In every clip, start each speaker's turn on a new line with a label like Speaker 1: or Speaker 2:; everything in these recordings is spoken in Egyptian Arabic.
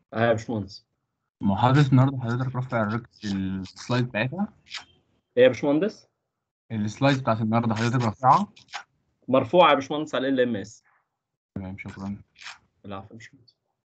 Speaker 1: اه يا باشمهندس
Speaker 2: محاضرة النهاردة حضرتك رافع الريكت السلايد بتاعتها
Speaker 1: ايه يا باشمهندس
Speaker 2: السلايد بتاعت النهاردة حضرتك رافعها
Speaker 1: مرفوعه يا باشمهندس على ال ام اس
Speaker 2: تمام شكرا
Speaker 1: العفو يا باشمهندس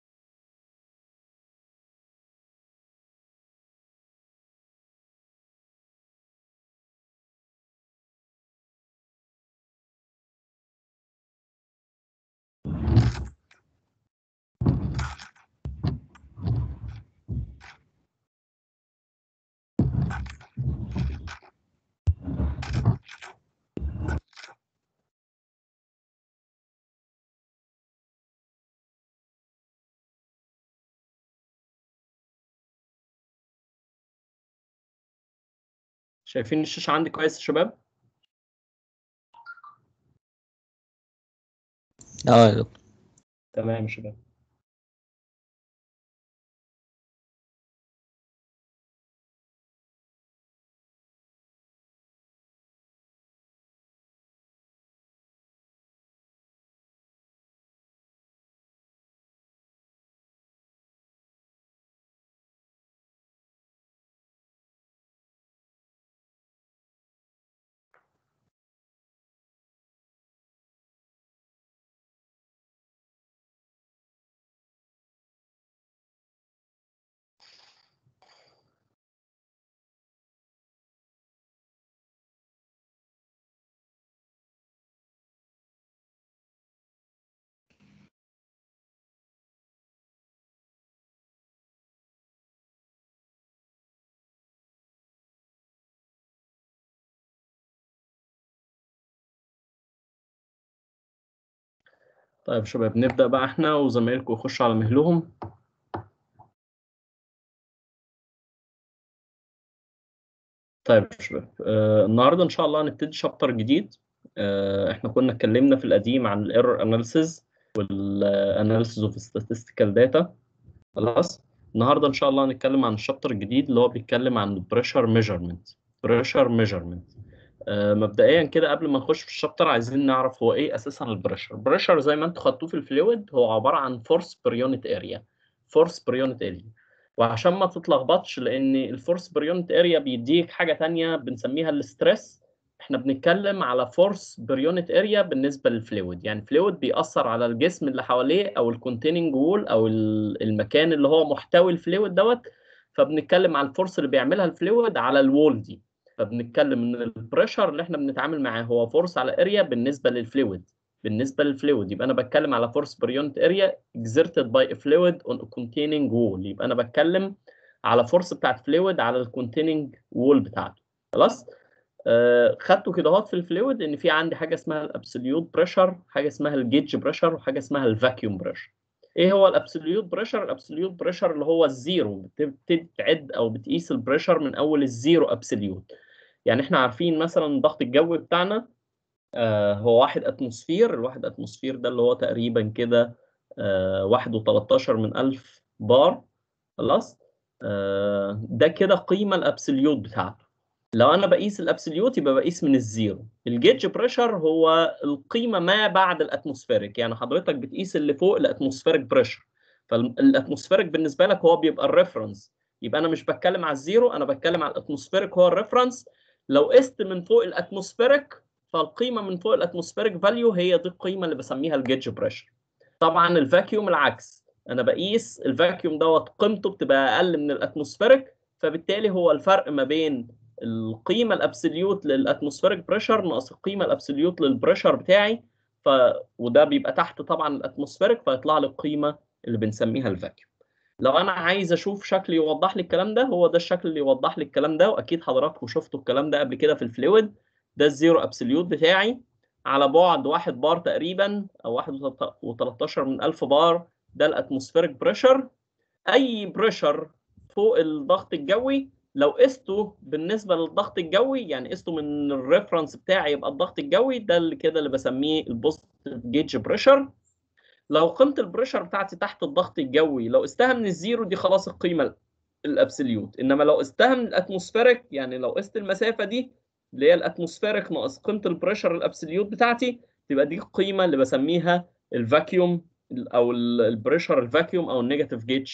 Speaker 1: شايفين الشاشه عندي كويس يا شباب
Speaker 3: اه يا دكتور
Speaker 1: تمام يا شباب طيب يا شباب نبدا بقى احنا وزمايلكم يخشوا على مهلهم طيب يا شباب آه النهارده ان شاء الله هنبتدي شابتر جديد آه احنا كنا اتكلمنا في القديم عن الايرور اناليسيز والاناليسيز اوف statistical داتا خلاص النهارده ان شاء الله هنتكلم عن الشابتر الجديد اللي هو بيتكلم عن البريشر ميجرمنت بريشر ميجرمنت مبدئيا كده قبل ما نخش في الشابتر عايزين نعرف هو ايه اساسا البريشر البريشر زي ما انتوا خدتوه في الفلويد هو عباره عن فورس بير يونت اريا فورس بير يونت اريا وعشان ما تتلخبطش لان الفورس بير يونت اريا بيديك حاجه تانية بنسميها الاستريس احنا بنتكلم على فورس بير يونت اريا بالنسبه للفلويد يعني الفلويد بيأثر على الجسم اللي حواليه او الكونتيننج وول او المكان اللي هو محتوي الفلويد دوت فبنتكلم على الفورس اللي بيعملها الفلويد على الوول دي فبنتكلم ان البريشر اللي احنا بنتعامل معاه هو فورس على اريا بالنسبه للفلويد بالنسبه للفلويد يبقى انا بتكلم على فورس بير يونت اريا exerted by a fluid on a containing wall يبقى انا بتكلم على فورس بتاعت فلويد على الكونتيننج وول بتاعته خلاص آه خدته كده اهوت في الفلويد ان في عندي حاجه اسمها الابسوليوت بريشر حاجه اسمها الجيج بريشر وحاجه اسمها الفاكيوم بريشر ايه هو الابسوليوت بريشر الابسوليوت بريشر اللي هو الزيرو بتبتدي تعد او بتقيس البريشر من اول الزيرو ابسوليوت يعني احنا عارفين مثلا الضغط الجوي بتاعنا آه هو واحد اتموسفير الواحد اتموسفير ده اللي هو تقريبا كده آه واحد وتلاتاشر من ألف بار خلاص آه ده كده قيمة الابسوليوت بتاعته لو انا بقيس الابسوليوت يبقى بقيس من الزيرو الجيج بريشر هو القيمة ما بعد الاتموسفيريك يعني حضرتك بتقيس اللي فوق الاتموسفيريك بريشر فالاتموسفيريك بالنسبة لك هو بيبقى الريفرنس يبقى انا مش بتكلم على الزيرو انا بتكلم على الاتموسفيريك هو الريفرنس لو قست من فوق الاتموسفيريك فالقيمه من فوق الاتموسفيريك فاليو هي دي القيمه اللي بسميها الجيج بريشر طبعا الفاكيوم العكس انا بقيس الفاكيوم دوت قيمته بتبقى اقل من الاتموسفيريك فبالتالي هو الفرق ما بين القيمه الابسوليوت للاتموسفيريك بريشر ناقص القيمه الابسوليوت للبريشر بتاعي ف وده بيبقى تحت طبعا الاتموسفيريك فيطلع لي القيمه اللي بنسميها الفاكيوم لو انا عايز اشوف شكل يوضح لي الكلام ده هو ده الشكل اللي يوضح لي الكلام ده واكيد حضراتكم شفتوا الكلام ده قبل كده في الفلويد ده الزيرو ابسوليوت بتاعي على بعد واحد بار تقريبا او واحد وتلاتاشر من ألف بار ده الاتموسفيريك بريشر اي بريشر فوق الضغط الجوي لو قسته بالنسبه للضغط الجوي يعني قسته من الريفرنس بتاعي يبقى الضغط الجوي ده اللي كده اللي بسميه البوزيتيف جيج بريشر لو قيمه البريشر بتاعتي تحت الضغط الجوي لو قستها من الزيرو دي خلاص القيمه الابسوليوت انما لو قستها من الاتموسفيريك يعني لو قست المسافه دي اللي هي الاتموسفيريك ناقص قيمه البريشر الابسوليوت بتاعتي تبقى دي القيمه اللي بسميها الفاكيوم او البريشر الفاكيوم او النيجاتيف جيج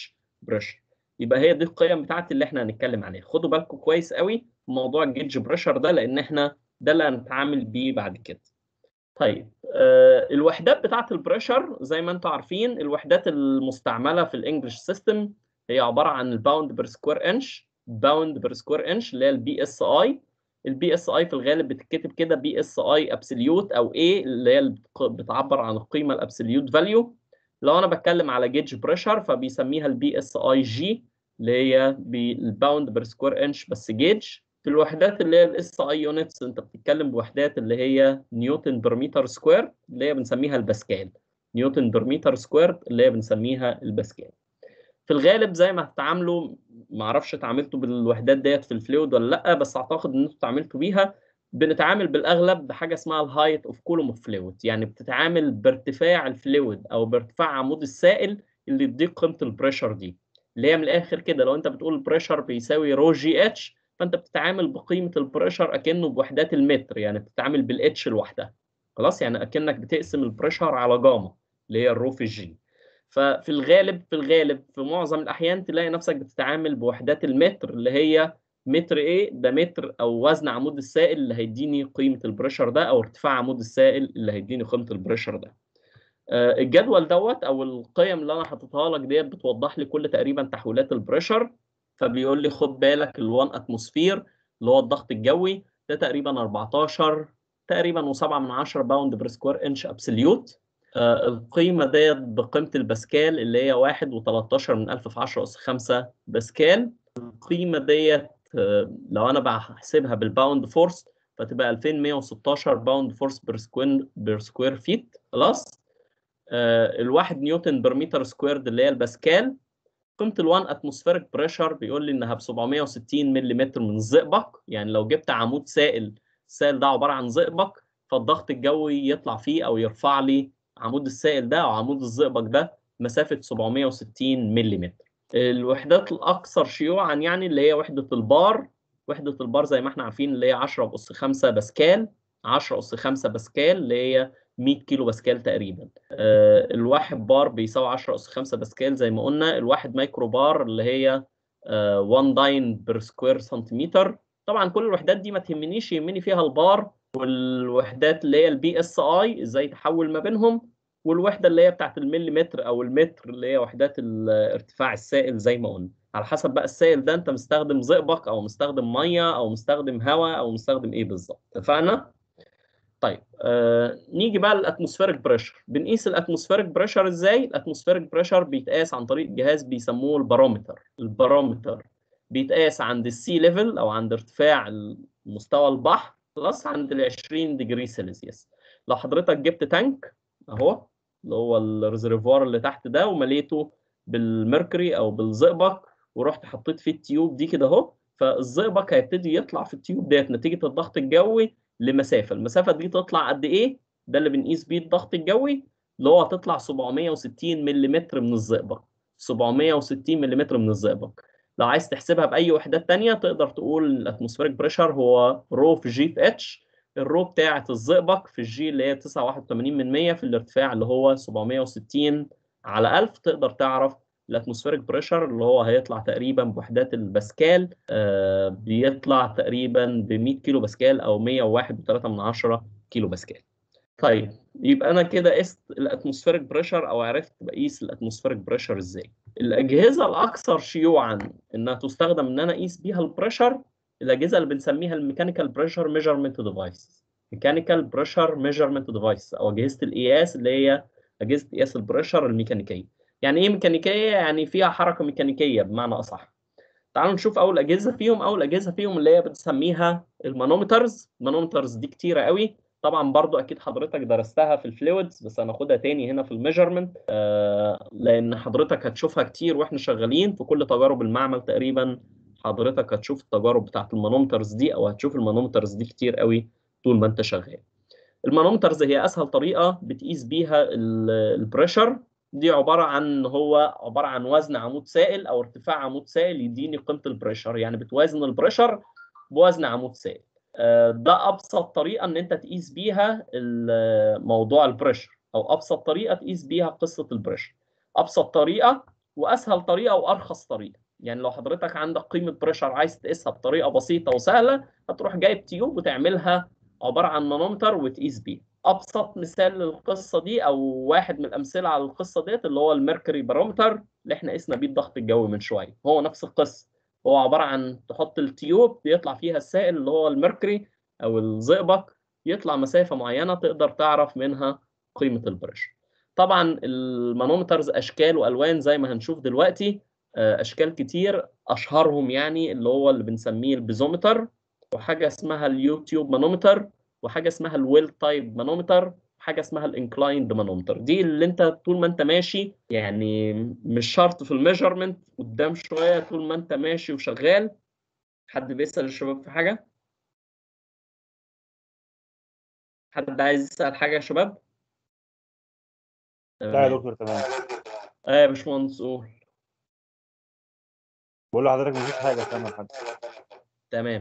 Speaker 1: بريشر يبقى هي دي القيم بتاعتي اللي احنا هنتكلم عليها خدوا بالكم كويس قوي في موضوع الجيج بريشر ده لان احنا ده اللي هنتعامل بيه بعد كده طيب آه الوحدات بتاعت البريشر زي ما انتم عارفين الوحدات المستعمله في الانجليش سيستم هي عباره عن الباوند بير سكوير انش باوند بير سكوير انش اللي هي البي اس اي البي اس اي في الغالب بتتكتب كده بي اس اي ابسوليوت او ايه اللي هي بتعبر عن القيمه الابسوليوت فاليو لو انا بتكلم على جيج بريشر فبيسميها البي اس اي جي اللي هي بالباوند بير سكوير انش بس جيج في الوحدات اللي هي الاس اي يونتس انت بتتكلم بوحدات اللي هي نيوتن بر متر سكوير اللي هي بنسميها الباسكال نيوتن بر متر سكوير اللي هي بنسميها الباسكال في الغالب زي ما هتتعاملوا ما اعرفش اتعاملتوا بالوحدات ديت في الفلويد ولا لا بس اعتقد ان انتوا اتعاملتوا بيها بنتعامل بالاغلب بحاجه اسمها الهايت اوف كولوم اوف فلويد يعني بتتعامل بارتفاع الفلويد او بارتفاع عمود السائل اللي يديك قيمه البريشر دي اللي هي من الاخر كده لو انت بتقول البريشر بيساوي رو جي اتش فانت بتتعامل بقيمه البريشر اكنه بوحدات المتر يعني بتتعامل بالاتش لوحدها خلاص يعني اكنك بتقسم البريشر على جاما اللي هي الرو في الجي ففي الغالب في الغالب في معظم الاحيان تلاقي نفسك بتتعامل بوحدات المتر اللي هي متر ايه ده متر او وزن عمود السائل اللي هيديني قيمه البريشر ده او ارتفاع عمود السائل اللي هيديني قيمه البريشر ده آه الجدول دوت او القيم اللي انا حاططها لك ديت بتوضح لي كل تقريبا تحويلات البريشر فبيقول لي خد بالك ال1 اتموسفير اللي هو الضغط الجوي ده تقريبا 14 تقريبا و7 من 10 باوند بير سكوير انش ابسوليوت آه القيمه ديت بقيمه الباسكال اللي هي 1 و13 من 1000 في 10 اس 5 باسكال القيمه ديت آه لو انا بحسبها بالباوند فورس فتبقى 2116 باوند فورس بير سكوير بير سكوير فيت خلاص آه الواحد نيوتن بير متر سكويرد اللي هي الباسكال قيمه ال1 اتموسفيريك بريشر بيقول لي انها ب 760 ملم من الزئبق يعني لو جبت عمود سائل السائل ده عباره عن زئبق فالضغط الجوي يطلع فيه او يرفع لي عمود السائل ده او عمود الزئبق ده مسافه 760 ملم الوحدات الاكثر شيوعا يعني اللي هي وحده البار وحده البار زي ما احنا عارفين اللي هي 10 اس 5 باسكال 10 اس 5 باسكال اللي هي 100 كيلو باسكال تقريبا آه الواحد بار بيساوي 10 اس 5 باسكال زي ما قلنا الواحد مايكرو بار اللي هي آه 1 داين بير سكوير سنتيمتر طبعا كل الوحدات دي ما تهمنيش يهمني فيها البار والوحدات اللي هي البي اس اي ازاي تحول ما بينهم والوحده اللي هي بتاعت المليمتر او المتر اللي هي وحدات ارتفاع السائل زي ما قلنا على حسب بقى السائل ده انت مستخدم زئبق او مستخدم ميه او مستخدم هواء او مستخدم ايه بالظبط اتفقنا طيب آه نيجي بقى للاتموسفيريك بريشر بنقيس الاتموسفيريك بريشر ازاي الاتموسفيريك بريشر بيتقاس عن طريق جهاز بيسموه البارومتر البارومتر بيتقاس عند السي ليفل او عند ارتفاع مستوى البحر خلاص عند ال 20 ديجري سيلسيوس لو حضرتك جبت تانك اهو اللي هو الريزرفوار اللي تحت ده ومليته بالميركوري او بالزئبق ورحت حطيت فيه التيوب دي كده اهو فالزئبق هيبتدي يطلع في التيوب ديت نتيجه الضغط الجوي لمسافه المسافه دي تطلع قد ايه ده اللي بنقيس بيه الضغط الجوي اللي هو هتطلع 760 ملم من الزئبق 760 ملم من الزئبق لو عايز تحسبها باي وحدات ثانيه تقدر تقول الاتموسفيريك بريشر هو رو في جي في اتش الرو بتاعه الزئبق في الجي اللي هي 9.81 من 100 في الارتفاع اللي هو 760 على 1000 تقدر تعرف الاتموسفيريك بريشر اللي هو هيطلع تقريبا بوحدات الباسكال آه بيطلع تقريبا ب 100 كيلو باسكال او 101.3 من 10 كيلو باسكال طيب يبقى انا كده قست الاتموسفيريك بريشر او عرفت بقيس الاتموسفيريك بريشر ازاي الاجهزه الاكثر شيوعا انها تستخدم ان انا اقيس بيها البريشر الاجهزه اللي بنسميها الميكانيكال بريشر ميجرمنت ديفايس ميكانيكال بريشر ميجرمنت ديفايس او اجهزه القياس اللي هي اجهزه قياس البريشر الميكانيكيه يعني ايه ميكانيكيه يعني فيها حركه ميكانيكيه بمعنى اصح تعالوا نشوف اول اجهزه فيهم اول اجهزه فيهم اللي هي بنسميها المانومترز المانومترز دي كتيره قوي طبعا برضو اكيد حضرتك درستها في الفلويدز بس هناخدها تاني هنا في الميجرمنت آه لان حضرتك هتشوفها كتير واحنا شغالين في كل تجارب المعمل تقريبا حضرتك هتشوف التجارب بتاعت المانومترز دي او هتشوف المانومترز دي كتير قوي طول ما انت شغال المانومترز هي اسهل طريقه بتقيس بيها البريشر دي عباره عن هو عباره عن وزن عمود سائل او ارتفاع عمود سائل يديني قيمه البريشر يعني بتوازن البريشر بوزن عمود سائل ده ابسط طريقه ان انت تقيس بيها موضوع البريشر او ابسط طريقه تقيس بيها قصه البريشر ابسط طريقه واسهل طريقه وارخص طريقه يعني لو حضرتك عندك قيمه بريشر عايز تقيسها بطريقه بسيطه وسهله هتروح جايب تيوب وتعملها عباره عن مانومتر وتقيس بيه ابسط مثال للقصه دي او واحد من الامثله على القصه ديت اللي هو الميركوري بارومتر اللي احنا قسنا بيه الضغط الجوي من شويه هو نفس القصه هو عباره عن تحط التيوب بيطلع فيها السائل اللي هو الميركوري او الزئبق يطلع مسافه معينه تقدر تعرف منها قيمه البريشر طبعا المانومترز اشكال والوان زي ما هنشوف دلوقتي اشكال كتير اشهرهم يعني اللي هو اللي بنسميه البيزومتر وحاجه اسمها اليوتيوب مانومتر وحاجه اسمها الويل تايب مانومتر وحاجه اسمها الانكلايند مانومتر دي اللي انت طول ما انت ماشي يعني مش شرط في الميجرمنت قدام شويه طول ما انت ماشي وشغال حد بيسال الشباب في حاجه حد عايز يسال حاجه يا شباب
Speaker 3: لا يا دكتور تمام
Speaker 1: اه يا باشمهندس قول
Speaker 3: بقول لحضرتك مفيش حاجه كمل حد
Speaker 1: تمام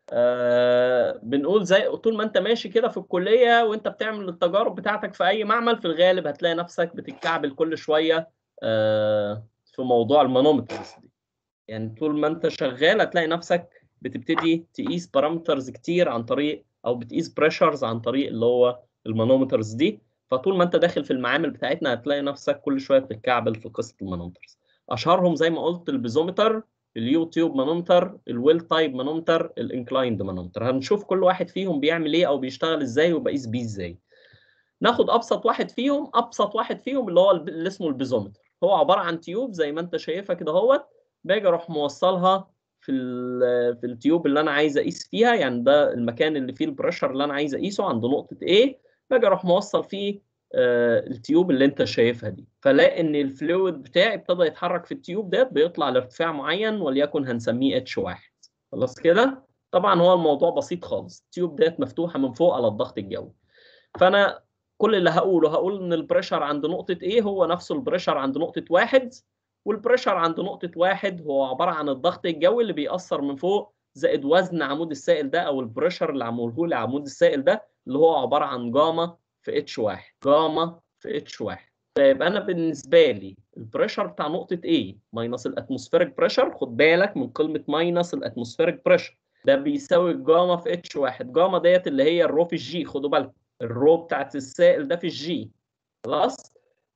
Speaker 1: آه بنقول زي طول ما انت ماشي كده في الكليه وانت بتعمل التجارب بتاعتك في اي معمل في الغالب هتلاقي نفسك بتتكعبل كل شويه آه في موضوع المانومترز دي يعني طول ما انت شغال هتلاقي نفسك بتبتدي تقيس بارامترز كتير عن طريق او بتقيس بريشرز عن طريق اللي هو المانومترز دي فطول ما انت داخل في المعامل بتاعتنا هتلاقي نفسك كل شويه بتتكعبل في قصه المانومترز اشهرهم زي ما قلت البيزومتر اليوتيوب مانومتر الويل تايب مانومتر الانكلايند مانومتر هنشوف كل واحد فيهم بيعمل ايه او بيشتغل ازاي وبقيس بيه ازاي ناخد ابسط واحد فيهم ابسط واحد فيهم اللي هو اللي اسمه البيزومتر هو عباره عن تيوب زي ما انت شايفها كده اهوت باجي اروح موصلها في في التيوب اللي انا عايز اقيس فيها يعني ده المكان اللي فيه البريشر اللي انا عايز اقيسه عند نقطه A باجي اروح موصل فيه آه التيوب اللي انت شايفها دي فلاقي ان الفلويد بتاعي ابتدى يتحرك في التيوب ديت بيطلع لارتفاع معين وليكن هنسميه اتش واحد خلاص كده طبعا هو الموضوع بسيط خالص التيوب ديت مفتوحه من فوق على الضغط الجوي فانا كل اللي هقوله هقول ان البريشر عند نقطه ايه هو نفسه البريشر عند نقطه واحد والبريشر عند نقطه واحد هو عباره عن الضغط الجوي اللي بيأثر من فوق زائد وزن عمود السائل ده او البريشر اللي عموله لي عمود السائل ده اللي هو عباره عن جاما في اتش واحد جاما في اتش واحد طيب انا بالنسبه لي البريشر بتاع نقطه A ماينس الاتموسفيريك بريشر خد بالك من كلمه ماينس الاتموسفيريك بريشر ده بيساوي جاما في اتش واحد جاما ديت اللي هي الرو في الجي خدوا بالكم الرو بتاعت السائل ده في الجي خلاص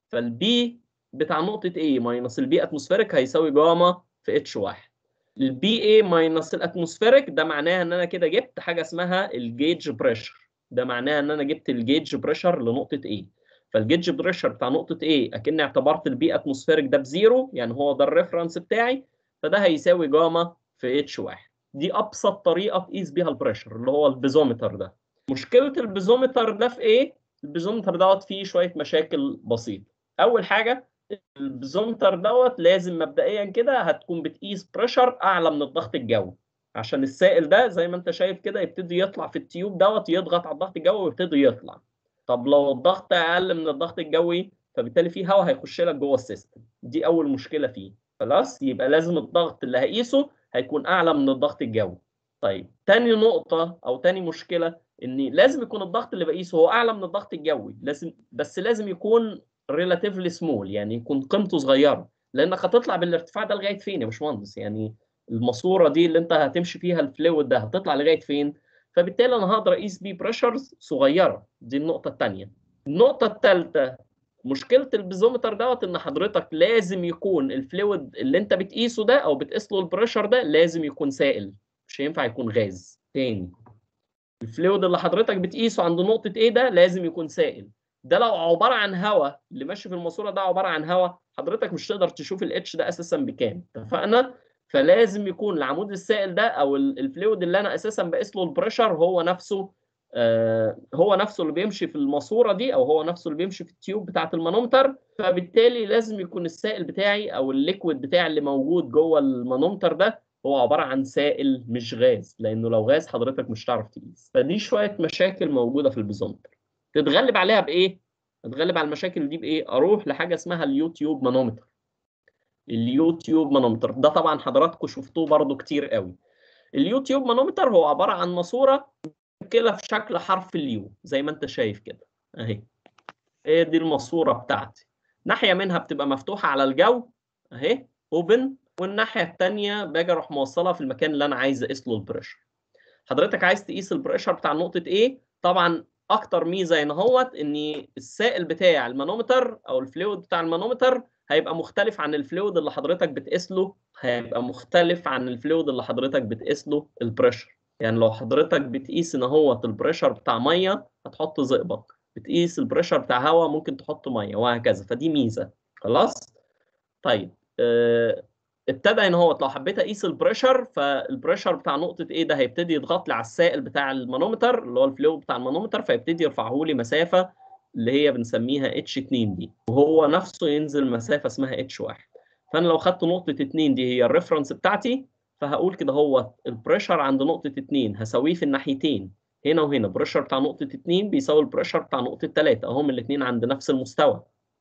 Speaker 1: فالبي بتاع نقطه A ماينس البي اتموسفيريك هيساوي جاما في اتش واحد البي اي ماينس الاتموسفيريك ده معناها ان انا كده جبت حاجه اسمها الجيج بريشر ده معناها ان انا جبت الجيج بريشر لنقطه A فالجيج بريشر بتاع نقطه A اكني اعتبرت البي اتموسفيريك ده بزيرو يعني هو ده الريفرنس بتاعي فده هيساوي جاما في اتش واحد دي ابسط طريقه تقيس بيها البريشر اللي هو البيزومتر ده مشكله البيزومتر ده في ايه البيزومتر دوت فيه شويه مشاكل بسيطه اول حاجه البيزومتر دوت لازم مبدئيا كده هتكون بتقيس بريشر اعلى من الضغط الجوي عشان السائل ده زي ما انت شايف كده يبتدي يطلع في التيوب دوت يضغط على الضغط الجوي ويبتدي يطلع طب لو الضغط اقل من الضغط الجوي فبالتالي في هواء هيخش لك جوه السيستم دي اول مشكله فيه خلاص يبقى لازم الضغط اللي هقيسه هيكون اعلى من الضغط الجوي طيب تاني نقطه او تاني مشكله ان لازم يكون الضغط اللي بقيسه هو اعلى من الضغط الجوي لازم بس لازم يكون ريلاتيفلي سمول يعني يكون قيمته صغيره لانك هتطلع بالارتفاع ده لغايه فين يا باشمهندس يعني الماسوره دي اللي انت هتمشي فيها الفلويد ده هتطلع لغايه فين فبالتالي انا هقدر اقيس بيه بريشرز صغيره دي النقطه الثانيه النقطه الثالثه مشكله البيزومتر دوت ان حضرتك لازم يكون الفلويد اللي انت بتقيسه ده او بتقيس له البريشر ده لازم يكون سائل مش هينفع يكون غاز تاني الفلويد اللي حضرتك بتقيسه عند نقطه ايه ده لازم يكون سائل ده لو عباره عن هواء اللي ماشي في الماسوره ده عباره عن هواء حضرتك مش تقدر تشوف الاتش ده اساسا بكام اتفقنا فلازم يكون العمود السائل ده او الفلويد اللي انا اساسا بقيس له البريشر هو نفسه آه هو نفسه اللي بيمشي في الماسوره دي او هو نفسه اللي بيمشي في التيوب بتاعه المانومتر فبالتالي لازم يكون السائل بتاعي او الليكويد بتاعي اللي موجود جوه المانومتر ده هو عباره عن سائل مش غاز لانه لو غاز حضرتك مش هتعرف تقيس فدي شويه مشاكل موجوده في البيزومتر تتغلب عليها بايه اتغلب على المشاكل دي بايه اروح لحاجه اسمها اليوتيوب مانومتر اليوتيوب مانومتر ده طبعا حضراتكم شفتوه برضو كتير قوي اليوتيوب مانومتر هو عباره عن ماسوره كده في شكل حرف اليو زي ما انت شايف كده اهي هي دي الماسوره بتاعتي ناحيه منها بتبقى مفتوحه على الجو اهي اوبن والناحيه الثانيه باجي اروح موصلها في المكان اللي انا عايز اقيس له البريشر حضرتك عايز تقيس البريشر بتاع نقطه ايه طبعا اكتر ميزه هنا اهوت ان السائل بتاع المانومتر او الفلويد بتاع المانومتر هيبقى مختلف عن الفلويد اللي حضرتك بتقيس له هيبقى مختلف عن الفلويد اللي حضرتك بتقيس له البريشر يعني لو حضرتك بتقيس ان هوت البريشر بتاع ميه هتحط زئبق بتقيس البريشر بتاع هواء ممكن تحط ميه وهكذا فدي ميزه خلاص طيب آه، ابتدى ان هو لو حبيت اقيس البريشر فالبريشر بتاع نقطه ايه ده هيبتدي يضغط لي على السائل بتاع المانومتر اللي هو الفلو بتاع المانومتر فيبتدي يرفعه لي مسافه اللي هي بنسميها اتش 2 دي وهو نفسه ينزل مسافه اسمها اتش 1 فانا لو خدت نقطه 2 دي هي الريفرنس بتاعتي فهقول كده هو البريشر عند نقطه 2 هساويه في الناحيتين هنا وهنا البريشر بتاع نقطه 2 بيساوي البريشر بتاع نقطه 3 اهم الاثنين عند نفس المستوى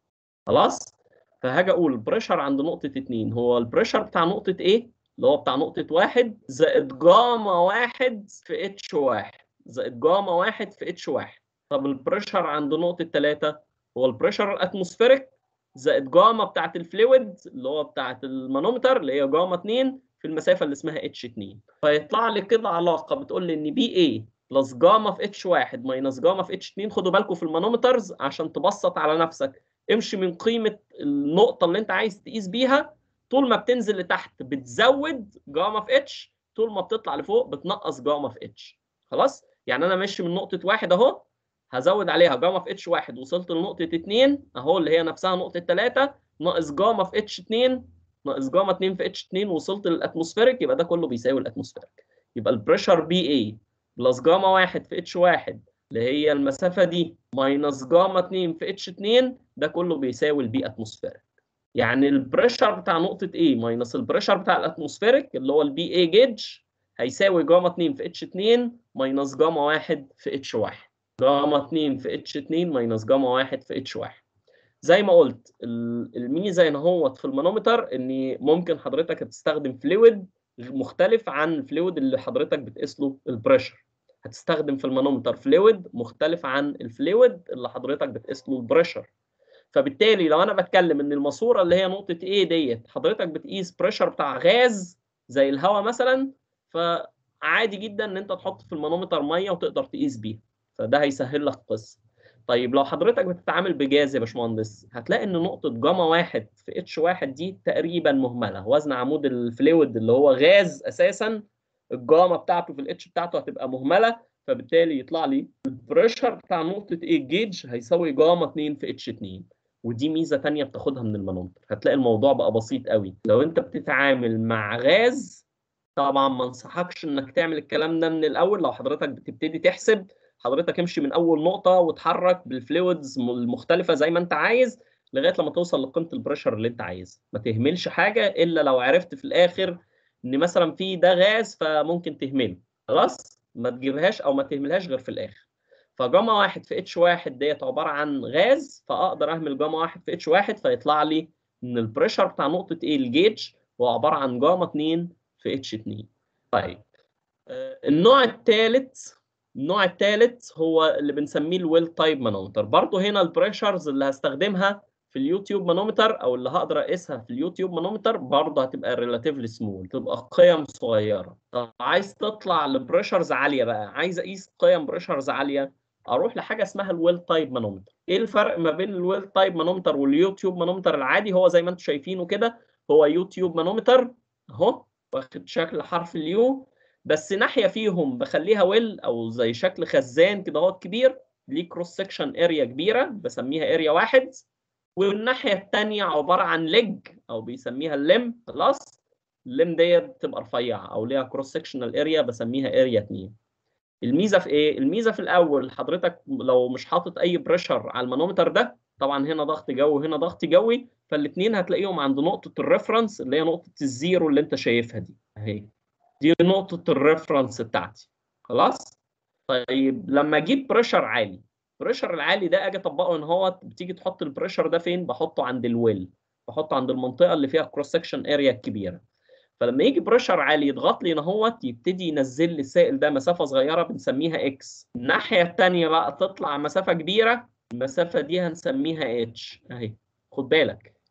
Speaker 1: خلاص فهاجي اقول البريشر عند نقطة 2 هو البريشر بتاع نقطة ايه؟ اللي هو بتاع نقطة 1 زائد جاما 1 في اتش 1 زائد جاما 1 في اتش 1 طب البريشر عند نقطة 3 هو البريشر الاتموسفيريك زائد جاما بتاعت الفلويد اللي هو بتاعت المانومتر اللي هي جاما 2 في المسافة اللي اسمها اتش 2 فيطلع لي كده علاقة بتقول لي ان بي اي بلس جاما في اتش 1 ماينس جاما في اتش 2 خدوا بالكم في المانومترز عشان تبسط على نفسك امشي من قيمه النقطه اللي انت عايز تقيس بيها طول ما بتنزل لتحت بتزود جاما في اتش طول ما بتطلع لفوق بتنقص جاما في اتش خلاص يعني انا ماشي من نقطه واحد اهو هزود عليها جاما في اتش واحد وصلت لنقطه 2 اهو اللي هي نفسها نقطه 3 ناقص جاما في اتش 2 ناقص جاما 2 في اتش 2 وصلت للاتموسفيريك يبقى ده كله بيساوي الاتموسفيريك يبقى البريشر بي اي بلس جاما 1 في اتش 1 اللي هي المسافه دي ماينس جاما 2 في اتش 2 ده كله بيساوي البي اتموسفيريك يعني البريشر بتاع نقطه A ماينس البريشر بتاع الاتموسفيريك اللي هو البي اي جيج هيساوي جاما 2 في اتش 2 ماينس جاما 1 في اتش 1 جاما 2 في اتش 2 ماينس جاما 1 في اتش 1 زي ما قلت الميزه هنا هو في المانومتر ان ممكن حضرتك هتستخدم فلويد مختلف عن الفلويد اللي حضرتك بتقيس له البريشر هتستخدم في المانومتر فلويد مختلف عن الفلويد اللي حضرتك بتقيس له البريشر فبالتالي لو انا بتكلم ان الماسوره اللي هي نقطه A ديت حضرتك بتقيس بريشر بتاع غاز زي الهواء مثلا فعادي جدا ان انت تحط في المانومتر ميه وتقدر تقيس بيها فده هيسهل لك القصه طيب لو حضرتك بتتعامل بجاز يا باشمهندس هتلاقي ان نقطه جاما واحد في اتش واحد دي تقريبا مهمله وزن عمود الفلويد اللي هو غاز اساسا الجاما بتاعته في الاتش بتاعته هتبقى مهمله فبالتالي يطلع لي البريشر بتاع نقطه ايه جيج هيساوي جاما 2 في اتش 2 ودي ميزه ثانيه بتاخدها من المانومتر هتلاقي الموضوع بقى بسيط قوي لو انت بتتعامل مع غاز طبعا ما انصحكش انك تعمل الكلام ده من الاول لو حضرتك بتبتدي تحسب حضرتك امشي من اول نقطه وتحرك بالفلويدز المختلفه زي ما انت عايز لغايه لما توصل لقيمه البريشر اللي انت عايزها ما تهملش حاجه الا لو عرفت في الاخر ان مثلا في ده غاز فممكن تهمله خلاص ما تجيبهاش او ما تهملهاش غير في الاخر فجاما واحد في اتش واحد ديت عباره عن غاز فاقدر اهمل جاما واحد في اتش واحد فيطلع لي ان البريشر بتاع نقطه ايه الجيج هو عباره عن جاما 2 في اتش 2 طيب آه، النوع الثالث النوع الثالث هو اللي بنسميه الويل تايب مانومتر برضه هنا البريشرز اللي هستخدمها في اليوتيوب مانومتر او اللي هقدر اقيسها في اليوتيوب مانومتر برضه هتبقى ريلاتيفلي سمول تبقى قيم صغيره طب عايز تطلع لبريشرز عاليه بقى عايز اقيس قيم بريشرز عاليه اروح لحاجه اسمها الويل تايب مانومتر ايه الفرق ما بين الويل تايب مانومتر واليوتيوب مانومتر العادي هو زي ما انتم شايفينه كده هو يوتيوب مانومتر اهو واخد شكل حرف اليو بس ناحيه فيهم بخليها ويل او زي شكل خزان كده اهو كبير ليه كروس سكشن اريا كبيره بسميها اريا واحد والناحيه الثانيه عباره عن ليج او بيسميها اللم خلاص اللم ديت تبقى رفيعه او ليها كروس سكشنال اريا بسميها اريا 2 الميزه في ايه الميزه في الاول حضرتك لو مش حاطط اي بريشر على المانومتر ده طبعا هنا ضغط جوي هنا ضغط جوي فالاثنين هتلاقيهم عند نقطه الريفرنس اللي هي نقطه الزيرو اللي انت شايفها دي اهي دي نقطه الريفرنس بتاعتي خلاص طيب لما اجيب بريشر عالي البريشر العالي ده اجي اطبقه ان هو بتيجي تحط البريشر ده فين بحطه عند الويل بحطه عند المنطقه اللي فيها كروس سكشن اريا كبيره فلما يجي بريشر عالي يضغط لي ان هو يبتدي ينزل لي السائل ده مسافه صغيره بنسميها اكس الناحيه الثانيه بقى تطلع مسافه كبيره المسافه دي هنسميها اتش اهي خد بالك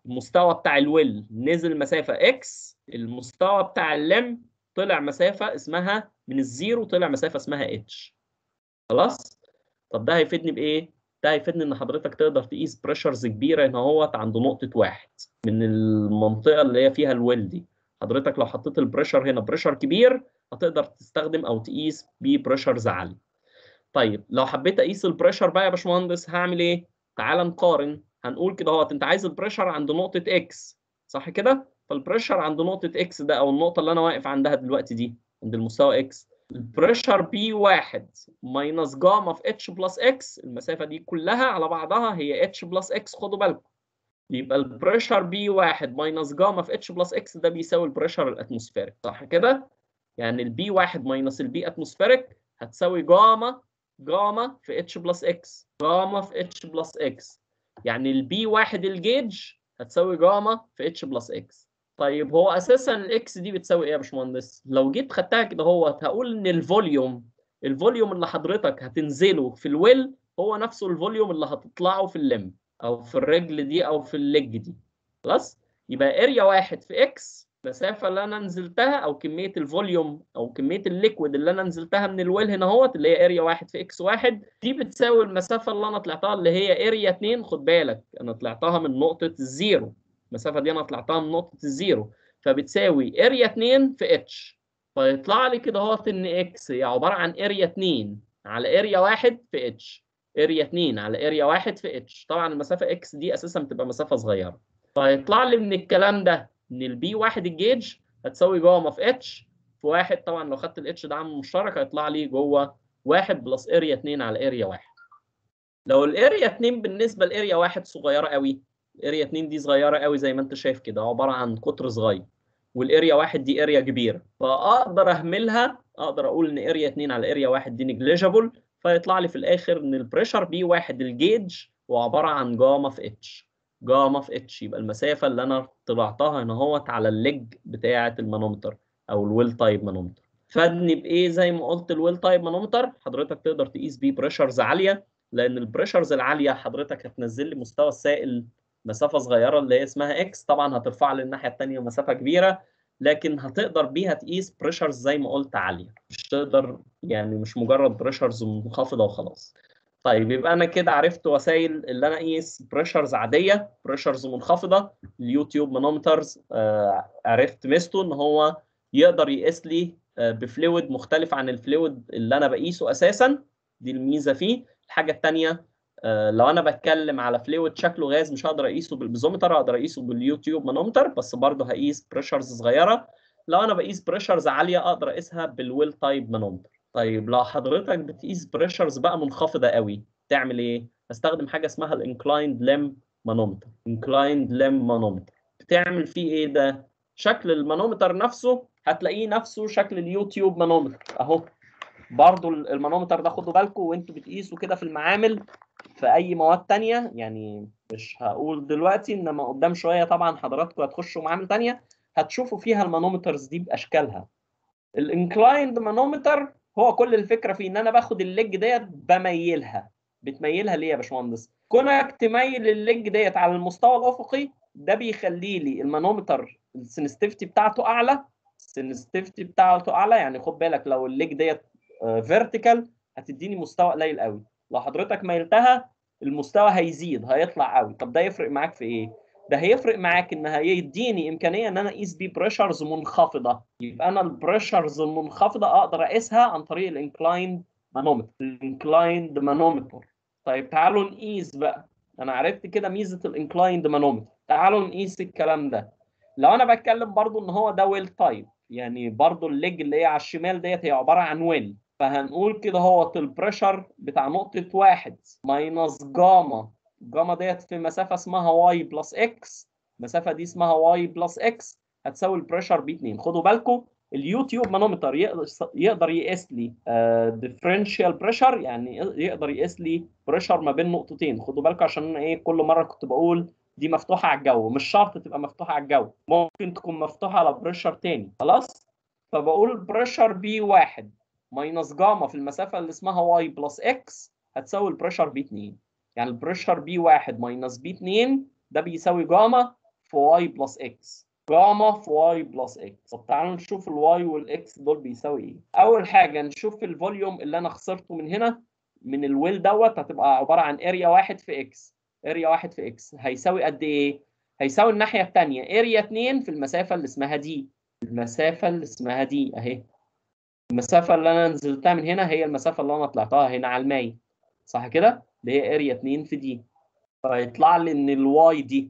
Speaker 1: المستوى بتاع الويل نزل مسافه اكس المستوى بتاع اللم طلع مسافه اسمها من الزيرو طلع مسافه اسمها اتش خلاص طب ده هيفيدني بايه ده هيفيدني ان حضرتك تقدر تقيس بريشرز كبيره هنا اهوت عند نقطه واحد من المنطقه اللي هي فيها الويل دي حضرتك لو حطيت البريشر هنا بريشر كبير هتقدر تستخدم او تقيس بيه بريشرز عالي طيب لو حبيت اقيس البريشر بقى يا باشمهندس هعمل ايه تعال نقارن هنقول كده اهوت انت عايز البريشر عند نقطه اكس صح كده فالبريشر عند نقطه اكس ده او النقطه اللي انا واقف عندها دلوقتي دي عند المستوى اكس البريشر بي واحد ماينس جاما في اتش بلس اكس المسافه دي كلها على بعضها هي اتش بلس اكس خدوا بالكم يبقى البريشر بي واحد ماينس جاما في اتش بلس اكس ده بيساوي البريشر الاتموسفيريك صح كده؟ يعني البي واحد ماينس البي اتموسفيريك هتساوي جاما جاما في اتش بلس اكس جاما في اتش بلس اكس يعني البي واحد الجيج هتساوي جاما في اتش بلس اكس طيب هو اساسا الاكس دي بتساوي ايه يا باشمهندس؟ لو جيت خدتها كده هو هقول ان الفوليوم الفوليوم اللي حضرتك هتنزله في الويل هو نفسه الفوليوم اللي هتطلعه في اللم او في الرجل دي او في الليج دي خلاص يبقى اريا واحد في اكس المسافه اللي انا نزلتها او كميه الفوليوم او كميه الليكويد اللي انا نزلتها من الويل هنا اهوت اللي هي اريا واحد في اكس واحد دي بتساوي المسافه اللي انا طلعتها اللي هي اريا 2 خد بالك انا طلعتها من نقطه الزيرو المسافه دي انا طلعتها من نقطه الزيرو فبتساوي اريا 2 في اتش فيطلع لي كده اهوت ان اكس هي عباره عن اريا 2 على اريا 1 في اتش اريا 2 على اريا 1 في اتش طبعا المسافه اكس دي اساسا بتبقى مسافه صغيره فيطلع لي من الكلام ده ان البي 1 الجيج هتساوي جاما في اتش في واحد طبعا لو خدت الاتش ده عامل مشترك هيطلع لي جوه 1 بلس اريا 2 على اريا 1 لو الاريا 2 بالنسبه لاريا 1 صغيره قوي الاريا 2 دي صغيره قوي زي ما انت شايف كده عباره عن قطر صغير والاريا 1 دي اريا كبيره فاقدر اهملها اقدر اقول ان اريا 2 على اريا 1 دي نجليجابل فيطلع لي في الاخر ان البريشر بي واحد الجيج هو عباره عن جاما في اتش جاما في اتش يبقى المسافه اللي انا طلعتها هنا اهوت على الليج بتاعه المانومتر او الويل تايب مانومتر فادني بايه زي ما قلت الويل تايب مانومتر حضرتك تقدر تقيس بيه بريشرز عاليه لان البريشرز العاليه حضرتك هتنزل لي مستوى السائل مسافه صغيره اللي هي اسمها اكس طبعا هترفع لي الناحيه الثانيه مسافه كبيره لكن هتقدر بيها تقيس بريشرز زي ما قلت عاليه مش تقدر يعني مش مجرد بريشرز منخفضه وخلاص طيب يبقى انا كده عرفت وسائل اللي انا اقيس بريشرز عاديه بريشرز منخفضه اليوتيوب مانومترز آه عرفت ميزته ان هو يقدر يقيس لي آه بفلويد مختلف عن الفلويد اللي انا بقيسه اساسا دي الميزه فيه الحاجه الثانيه آه لو انا بتكلم على فلويد شكله غاز مش هقدر اقيسه بالبيزومتر اقدر اقيسه باليوتيوب مانومتر بس برضه هقيس بريشرز صغيره لو انا بقيس بريشرز عاليه اقدر اقيسها بالويل تايب مانومتر طيب لو حضرتك بتقيس بريشرز بقى منخفضه قوي تعمل ايه هستخدم حاجه اسمها الانكلايند لم مانومتر انكلايند لم مانومتر بتعمل فيه ايه ده شكل المانومتر نفسه هتلاقيه نفسه شكل اليوتيوب مانومتر اهو برضو المانومتر ده خدوا بالكم وانتوا بتقيسوا كده في المعامل في اي مواد تانية يعني مش هقول دلوقتي انما قدام شويه طبعا حضراتكم هتخشوا معامل تانية هتشوفوا فيها المانومترز دي باشكالها الانكلايند مانومتر هو كل الفكره فيه ان انا باخد الليج ديت بميلها بتميلها ليه يا باشمهندس كونك تميل الليج ديت على المستوى الافقي ده بيخلي لي المانومتر السنسيتيفيتي بتاعته اعلى السنسيتيفيتي بتاعته اعلى يعني خد بالك لو الليج ديت فيرتيكال هتديني مستوى قليل قوي لو حضرتك ميلتها المستوى هيزيد هيطلع قوي طب ده يفرق معاك في ايه ده هيفرق معاك ان هيديني امكانيه ان انا اقيس بيه بريشرز منخفضه يبقى انا البريشرز المنخفضه اقدر اقيسها عن طريق الانكلايند مانومتر الانكلايند مانومتر طيب تعالوا نقيس بقى انا عرفت كده ميزه الانكلايند مانومتر تعالوا نقيس الكلام ده لو انا بتكلم برضو ان هو ده ويل تايب يعني برضو الليج اللي هي على الشمال ديت هي عباره عن ويل فهنقول كده هو البريشر بتاع نقطه واحد ماينس جاما الجاما ديت في مسافه اسمها واي بلس اكس المسافه دي اسمها واي بلس اكس هتساوي البريشر ب 2 خدوا بالكم اليوتيوب مانومتر يقدر يقيس لي ديفرنشال بريشر يعني يقدر يقيس لي بريشر ما بين نقطتين خدوا بالكم عشان انا ايه كل مره كنت بقول دي مفتوحه على الجو مش شرط تبقى مفتوحه على الجو ممكن تكون مفتوحه على بريشر تاني خلاص فبقول بريشر بي واحد ماينس جاما في المسافه اللي اسمها واي بلس اكس هتساوي البريشر بي 2 يعني البريشر بي واحد ماينس بي 2 ده بيساوي جاما في واي بلس اكس جاما في واي بلس اكس طب تعالوا نشوف الواي والاكس دول بيساوي ايه اول حاجه نشوف الفوليوم اللي انا خسرته من هنا من الويل دوت هتبقى عباره عن اريا واحد في اكس اريا واحد في اكس هيساوي قد ايه هيساوي الناحيه الثانيه اريا 2 في المسافه اللي اسمها دي المسافه اللي اسمها دي اهي المسافه اللي انا نزلتها من هنا هي المسافه اللي انا طلعتها هنا على الماي صح كده اللي هي اريا 2 في دي فيطلع لي ان الواي دي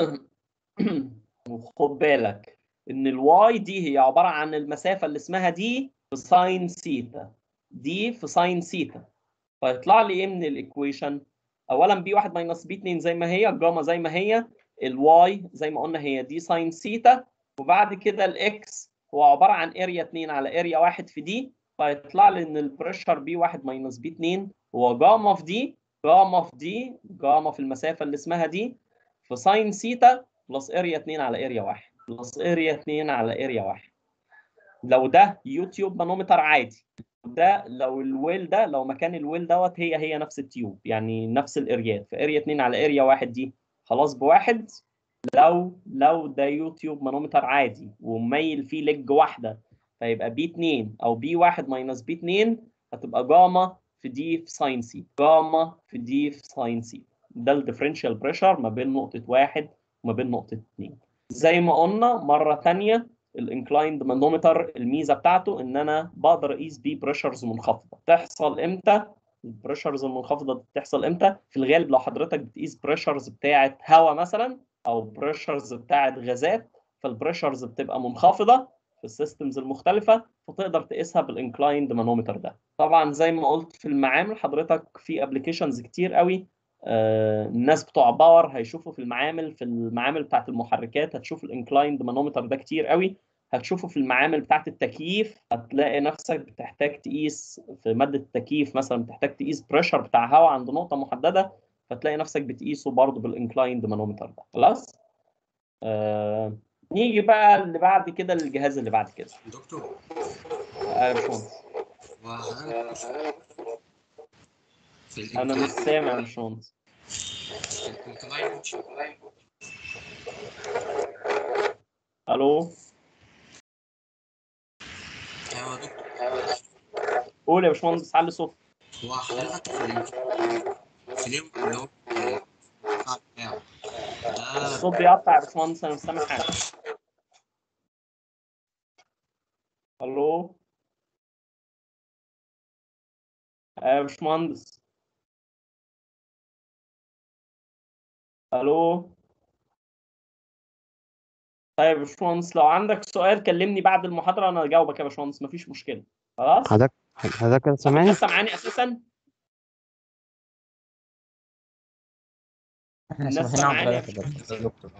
Speaker 1: وخد بالك ان الواي دي هي عباره عن المسافه اللي اسمها دي في ساين سيتا دي في ساين سيتا فيطلع لي ايه من الايكويشن اولا بي 1 ماينس بي 2 زي ما هي الجاما زي ما هي الواي زي ما قلنا هي دي ساين سيتا وبعد كده الاكس هو عباره عن اريا 2 على اريا 1 في دي فيطلع لي ان البريشر بي 1 ماينس بي 2 هو جاما في دي جاما في دي جاما في المسافه اللي اسمها دي في ساين سيتا بلس اريا 2 على اريا 1 بلس اريا 2 على اريا 1 لو ده يوتيوب مانومتر عادي ده لو الويل ده لو مكان الويل دوت هي هي نفس التيوب يعني نفس الاريات فاريا 2 على اريا 1 دي خلاص بواحد لو لو ده يوتيوب مانومتر عادي ومميل فيه لج واحده فيبقى بي 2 او بي 1 ماينس بي 2 هتبقى جاما في دي في ساين سي جاما في دي في ساين سي ده الديفرنشال بريشر ما بين نقطه واحد وما بين نقطه 2 زي ما قلنا مره ثانيه الانكلايند مانومتر الميزه بتاعته ان انا بقدر اقيس بيه بريشرز منخفضه تحصل امتى البريشرز المنخفضه دي بتحصل امتى في الغالب لو حضرتك بتقيس بريشرز بتاعه هواء مثلا او بريشرز بتاعه غازات فالبريشرز بتبقى منخفضه في السيستمز المختلفه فتقدر تقيسها بالانكلايند مانومتر ده طبعا زي ما قلت في المعامل حضرتك في ابلكيشنز كتير قوي آه الناس بتوع باور هيشوفوا في المعامل في المعامل بتاعت المحركات هتشوف الانكلايند مانومتر ده كتير قوي هتشوفه في المعامل بتاعت التكييف هتلاقي نفسك بتحتاج تقيس في ماده التكييف مثلا بتحتاج تقيس بريشر بتاع هواء عند نقطه محدده فتلاقي نفسك بتقيسه برضه بالانكلايند مانومتر ده خلاص آه نيجي بقى اللي بعد كده للجهاز اللي بعد كده
Speaker 4: دكتور
Speaker 1: آه يا باشمهندس
Speaker 4: وحضرتك في
Speaker 1: انا مش سامع يا باشمهندس
Speaker 4: الانكلاين
Speaker 1: الو
Speaker 4: ايوه يا دكتور
Speaker 1: قول يا باشمهندس علي صوت
Speaker 4: هو حضرتك في ال- في اليوم اللي هو الدفاع بتاعه ده
Speaker 1: الصوت بيقطع يا باشمهندس انا مش سامع حاجه الو آه يا باشمهندس الو طيب يا باشمهندس لو عندك سؤال كلمني بعد المحاضره انا اجاوبك يا باشمهندس مفيش مشكله خلاص
Speaker 5: حضرتك حضرتك كده سامعني؟
Speaker 1: لسه معاني اساسا
Speaker 2: احنا
Speaker 1: الناس
Speaker 2: سامحين عن
Speaker 1: سامعاني يا
Speaker 2: حضرتك يا دكتور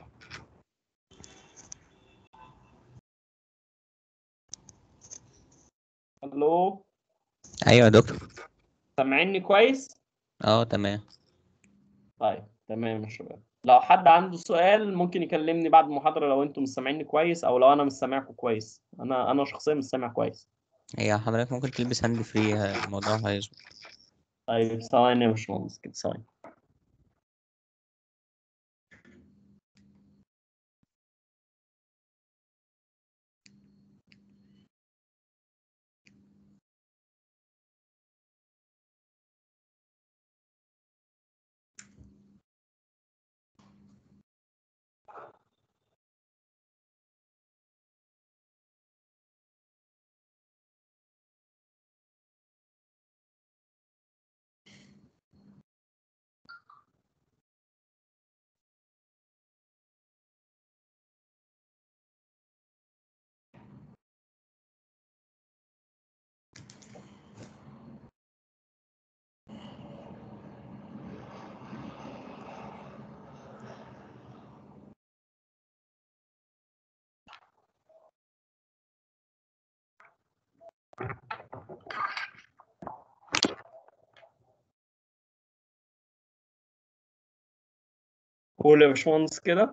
Speaker 1: الو
Speaker 6: ايوه يا دكتور
Speaker 1: سامعيني كويس
Speaker 6: اه تمام
Speaker 1: طيب تمام يا شباب لو حد عنده سؤال ممكن يكلمني بعد المحاضرة لو انتم مش سامعيني كويس او لو انا مش سامعكم كويس انا انا شخصيا مش سامع كويس
Speaker 6: هي حضرتك ممكن تلبس هاند فري الموضوع هيظبط
Speaker 1: طيب ثواني يا باشمهندس كده ثواني قول يا باشمهندس كده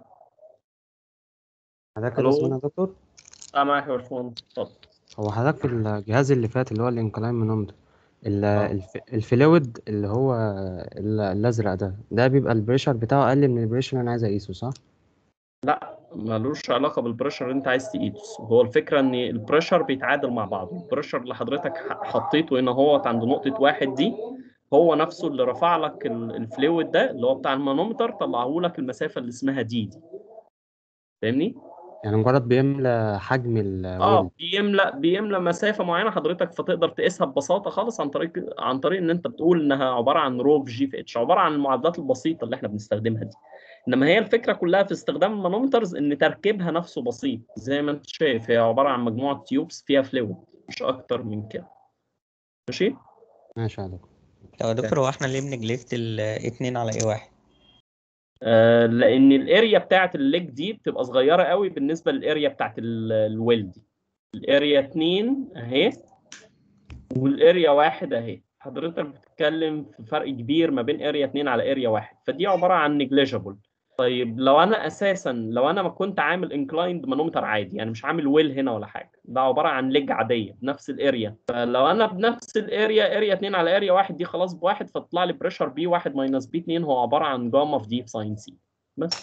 Speaker 5: حضرتك
Speaker 1: ألو؟
Speaker 5: كده سامعني يا دكتور؟
Speaker 1: سامعك يا باشمهندس اتفضل
Speaker 5: هو حضرتك في الجهاز اللي فات اللي هو الانكلاين مانومتر ال-
Speaker 1: آه.
Speaker 5: الف- الفلويد اللي هو ال- الازرق ده ده بيبقى البريشر بتاعه اقل من البريشر اللي انا عايز اقيسه صح؟
Speaker 1: لا ملوش علاقه بالبريشر اللي انت عايز تقيسه هو الفكره ان البريشر بيتعادل مع بعضه البريشر اللي حضرتك ح- حطيته هنا هو عند نقطه واحد دي هو نفسه اللي رفع لك ال- الفلويد ده اللي هو بتاع المانومتر طلعه لك المسافه اللي اسمها دي دي فاهمني
Speaker 5: يعني مجرد بيملى حجم ال
Speaker 1: اه
Speaker 5: ويل
Speaker 1: بيملى بيملى مسافه معينه حضرتك فتقدر تقيسها ببساطه خالص عن طريق عن طريق ان انت بتقول انها عباره عن رو في جي في اتش عباره عن المعادلات البسيطه اللي احنا بنستخدمها دي انما هي الفكره كلها في استخدام المانومترز ان تركيبها نفسه بسيط زي ما انت شايف هي عباره عن مجموعه تيوبس فيها فلويد مش اكتر من كده ماشي
Speaker 5: ماشي يا دكتور
Speaker 6: لو يا دكتور هو احنا ليه بنجلكت ال اتنين على ايه واحد
Speaker 1: آه لان الاريا بتاعت الليج دي بتبقى صغيره قوي بالنسبه للاريا بتاعت ال- الويل دي الاريا 2 اهي والاريا واحد اهي حضرتك بتتكلم في فرق كبير ما بين اريا 2 على اريا واحد فدي عباره عن نيجليجيبل طيب لو انا اساسا لو انا ما كنت عامل انكلايند مانومتر عادي يعني مش عامل ويل هنا ولا حاجه ده عباره عن ليج عاديه بنفس الاريا فلو انا بنفس الاريا اريا 2 على اريا واحد دي خلاص بواحد فتطلع لي بريشر بي 1 ماينس بي 2 هو عباره عن جاما في دي في ساين سي بس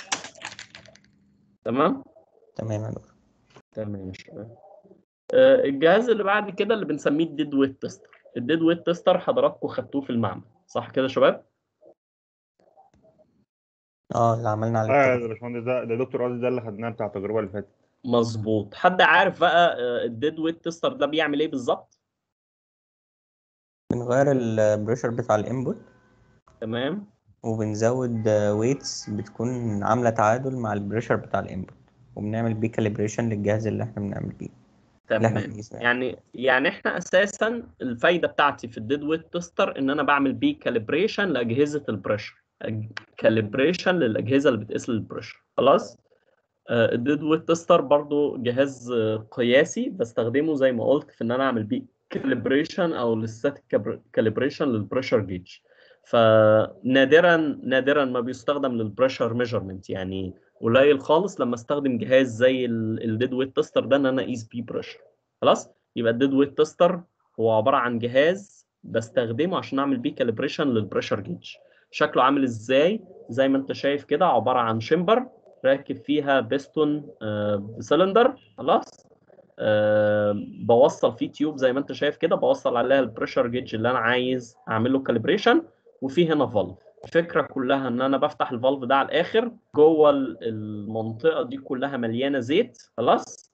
Speaker 1: تمام
Speaker 6: تمام يا دكتور
Speaker 1: تمام يا شباب آه، الجهاز اللي بعد كده اللي بنسميه الديد ويت تيستر الديد ويت تيستر حضراتكم خدتوه في المعمل صح كده يا شباب
Speaker 6: اه اللي عملنا عليه
Speaker 3: اه
Speaker 6: التجربة.
Speaker 3: يا باشمهندس ده ده دكتور قصدي ده اللي خدناه بتاع التجربه اللي فاتت
Speaker 1: مظبوط حد عارف بقى آه، الديد ويت تيستر ده بيعمل ايه بالظبط
Speaker 6: بنغير البريشر بتاع الانبوت
Speaker 1: تمام
Speaker 6: وبنزود ويتس بتكون عاملة تعادل مع البريشر بتاع الانبوت وبنعمل بيه كاليبريشن للجهاز اللي احنا بنعمل بيه اللي احنا
Speaker 1: تمام
Speaker 6: بنقيسه يعني.
Speaker 1: يعني يعني احنا اساسا الفايده بتاعتي في الديد ويت تيستر ان انا بعمل بيه كاليبريشن لاجهزه البريشر كاليبريشن للاجهزه اللي بتقيس البريشر خلاص آه، الديد ويت تيستر برضو جهاز آه، قياسي بستخدمه زي ما قلت في ان انا اعمل بيه كاليبريشن او الستاتيك كاليبريشن للبريشر جيج فنادرا نادرا ما بيستخدم للبريشر ميجرمنت يعني قليل خالص لما استخدم جهاز زي الديد ويت تيستر ده ان انا اقيس بيه بريشر خلاص يبقى الديد ويت تيستر هو عباره عن جهاز بستخدمه عشان اعمل بيه كاليبريشن للبريشر جيج شكله عامل ازاي زي ما انت شايف كده عباره عن شمبر راكب فيها بيستون آه، بسلندر خلاص آه، بوصل فيه تيوب زي ما انت شايف كده بوصل عليها البريشر جيج اللي انا عايز اعمل له كاليبريشن وفي هنا فالف الفكره كلها ان انا بفتح الفالف ده على الاخر جوه ال- المنطقه دي كلها مليانه زيت خلاص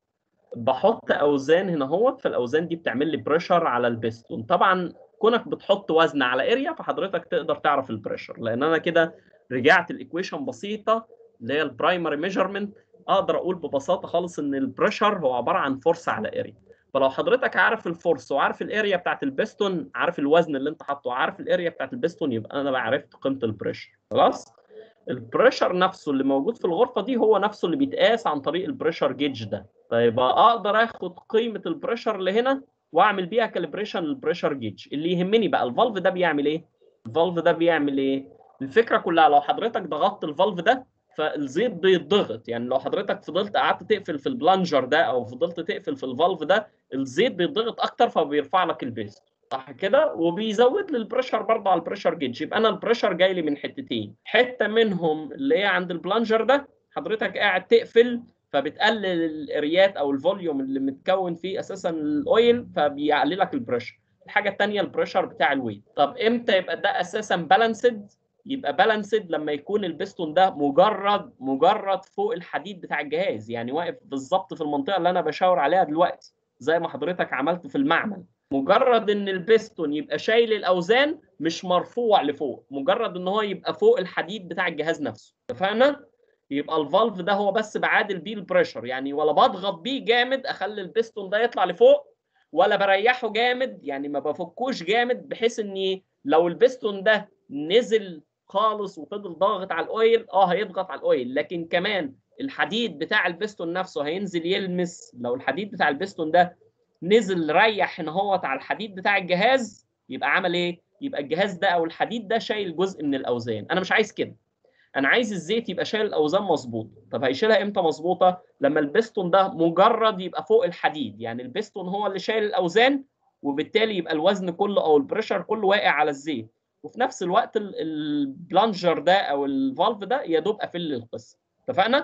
Speaker 1: بحط اوزان هنا اهوت فالاوزان دي بتعمل لي بريشر على البستون طبعا كونك بتحط وزن على اريا فحضرتك تقدر تعرف البريشر لان انا كده رجعت الايكويشن بسيطه اللي هي البرايمري ميجرمنت اقدر اقول ببساطه خالص ان البريشر هو عباره عن فورس على اريا فلو حضرتك عارف الفورس وعارف الاريا بتاعت البستون عارف الوزن اللي انت حاطه عارف الاريا بتاعت البستون يبقى انا بقى عرفت قيمه البريشر خلاص البريشر نفسه اللي موجود في الغرفه دي هو نفسه اللي بيتقاس عن طريق البريشر جيج ده طيب اقدر اخد قيمه البريشر اللي هنا واعمل بيها كاليبريشن للبريشر جيج اللي يهمني بقى الفالف ده بيعمل ايه الفالف ده بيعمل ايه الفكره كلها لو حضرتك ضغطت الفالف ده فالزيت بيتضغط يعني لو حضرتك فضلت قعدت تقفل في البلانجر ده او فضلت تقفل في الفالف ده الزيت بيتضغط اكتر فبيرفع لك البيست صح كده وبيزود لي البريشر برضه على البريشر جيج يبقى انا البريشر جاي لي من حتتين حته منهم اللي هي عند البلانجر ده حضرتك قاعد تقفل فبتقلل الاريات او الفوليوم اللي متكون فيه اساسا الاويل فبيعلي لك البريشر الحاجه الثانيه البريشر بتاع الويت طب امتى يبقى ده اساسا بالانسد يبقى بالانسد لما يكون البستون ده مجرد مجرد فوق الحديد بتاع الجهاز يعني واقف بالظبط في المنطقه اللي انا بشاور عليها دلوقتي زي ما حضرتك عملت في المعمل مجرد ان البستون يبقى شايل الاوزان مش مرفوع لفوق مجرد ان هو يبقى فوق الحديد بتاع الجهاز نفسه اتفقنا يبقى الفالف ده هو بس بعادل بيه البريشر يعني ولا بضغط بيه جامد اخلي البستون ده يطلع لفوق ولا بريحه جامد يعني ما بفكوش جامد بحيث اني لو البستون ده نزل خالص وفضل ضاغط على الاويل اه هيضغط على الاويل لكن كمان الحديد بتاع البستون نفسه هينزل يلمس لو الحديد بتاع البستون ده نزل ريح هنا هوت على الحديد بتاع الجهاز يبقى عمل ايه؟ يبقى الجهاز ده او الحديد ده شايل جزء من الاوزان انا مش عايز كده انا عايز الزيت يبقى شايل الاوزان مظبوطه طب هيشيلها امتى مظبوطه لما البستون ده مجرد يبقى فوق الحديد يعني البستون هو اللي شايل الاوزان وبالتالي يبقى الوزن كله او البريشر كله واقع على الزيت وفي نفس الوقت ال- البلانجر ده او الفالف ده يا دوب قافل لي القصه اتفقنا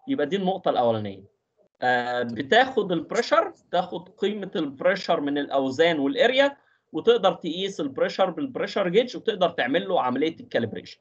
Speaker 1: يبقى دي النقطه الاولانيه آه، بتاخد البريشر تاخد قيمه البريشر من الاوزان والاريا وتقدر تقيس البريشر بالبريشر جيج وتقدر تعمل له عمليه الكاليبريشن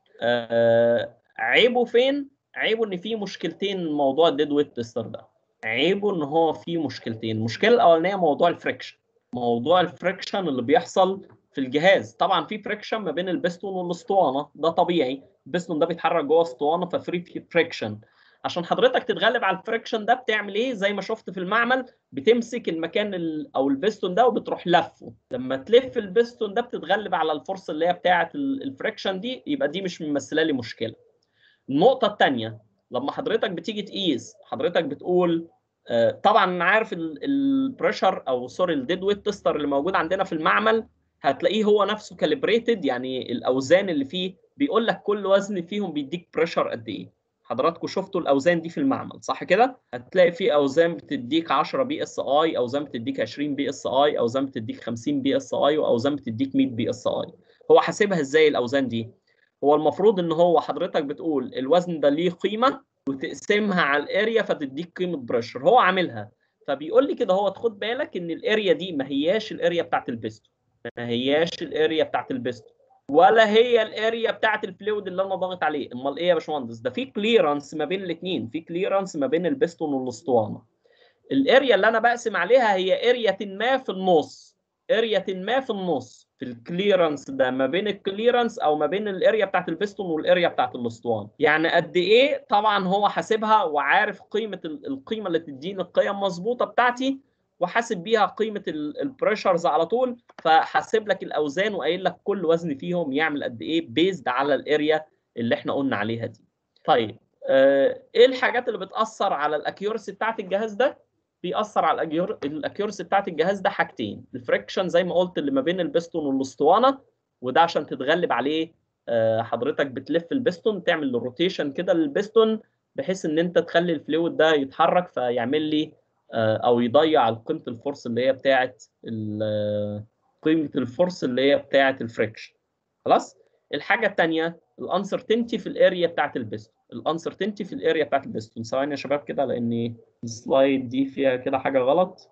Speaker 1: آه، عيبه فين عيبه ان في مشكلتين موضوع الديد ويت تيستر ده عيبه ان هو في مشكلتين المشكله الاولانيه موضوع الفريكشن موضوع الفريكشن اللي بيحصل في الجهاز طبعا في فريكشن ما بين البستون والاسطوانه ده طبيعي البستون ده بيتحرك جوه اسطوانه ففري فريكشن عشان حضرتك تتغلب على الفريكشن ده بتعمل ايه زي ما شفت في المعمل بتمسك المكان ال- او البستون ده وبتروح لفه لما تلف البستون ده بتتغلب على الفرصه اللي هي بتاعه ال- الفريكشن دي يبقى دي مش ممثله لي مشكله النقطه الثانيه لما حضرتك بتيجي تقيس حضرتك بتقول آه، طبعا انا عارف البريشر او سوري الديد ويت تيستر اللي موجود عندنا في المعمل هتلاقيه هو نفسه كاليبريتد يعني الاوزان اللي فيه بيقول لك كل وزن فيهم بيديك بريشر قد ايه حضراتكم شفتوا الاوزان دي في المعمل صح كده هتلاقي في اوزان بتديك 10 بي اس اي اوزان بتديك 20 بي اس اي اوزان بتديك 50 بي اس اي واوزان بتديك 100 بي اس اي هو حاسبها ازاي الاوزان دي هو المفروض ان هو حضرتك بتقول الوزن ده ليه قيمه وتقسمها على الاريا فتديك قيمه بريشر هو عاملها فبيقول لي كده هو خد بالك ان الاريا دي ما هياش الاريا بتاعت البيستو ما هياش الاريا بتاعت البيستو ولا هي الاريا بتاعت الفلويد اللي انا ضاغط عليه امال ايه يا باشمهندس ده في كليرنس ما بين الاثنين في كليرنس ما بين البستون والاسطوانه الاريا اللي انا بقسم عليها هي اريا ما في النص اريا ما في النص في الكليرنس ده ما بين الكليرنس او ما بين الاريا بتاعت البستون والاريا بتاعت الاسطوانه يعني قد ايه طبعا هو حاسبها وعارف قيمه ال- القيمه اللي تديني القيم مظبوطه بتاعتي وحاسب بيها قيمه البريشرز على طول فحاسب لك الاوزان وقايل لك كل وزن فيهم يعمل قد ايه بيزد على الاريا اللي احنا قلنا عليها دي طيب آه، ايه الحاجات اللي بتاثر على الاكيورسي بتاعت الجهاز ده بيأثر على الأجيور... الاكيورسي بتاعت الجهاز ده حاجتين الفريكشن زي ما قلت اللي ما بين البستون والاسطوانه وده عشان تتغلب عليه آه، حضرتك بتلف البستون تعمل روتيشن كده للبستون بحيث ان انت تخلي الفلويد ده يتحرك فيعمل لي آه، او يضيع قيمه الفورس اللي هي بتاعت ال- آه، قيمه الفورس اللي هي بتاعت الفريكشن خلاص الحاجه الثانيه الانسرتينتي في الاريا بتاعت البستون الانسرتينتي في الاريا بتاعت البستون ثواني يا شباب كده لان السلايد دي فيها كده حاجه غلط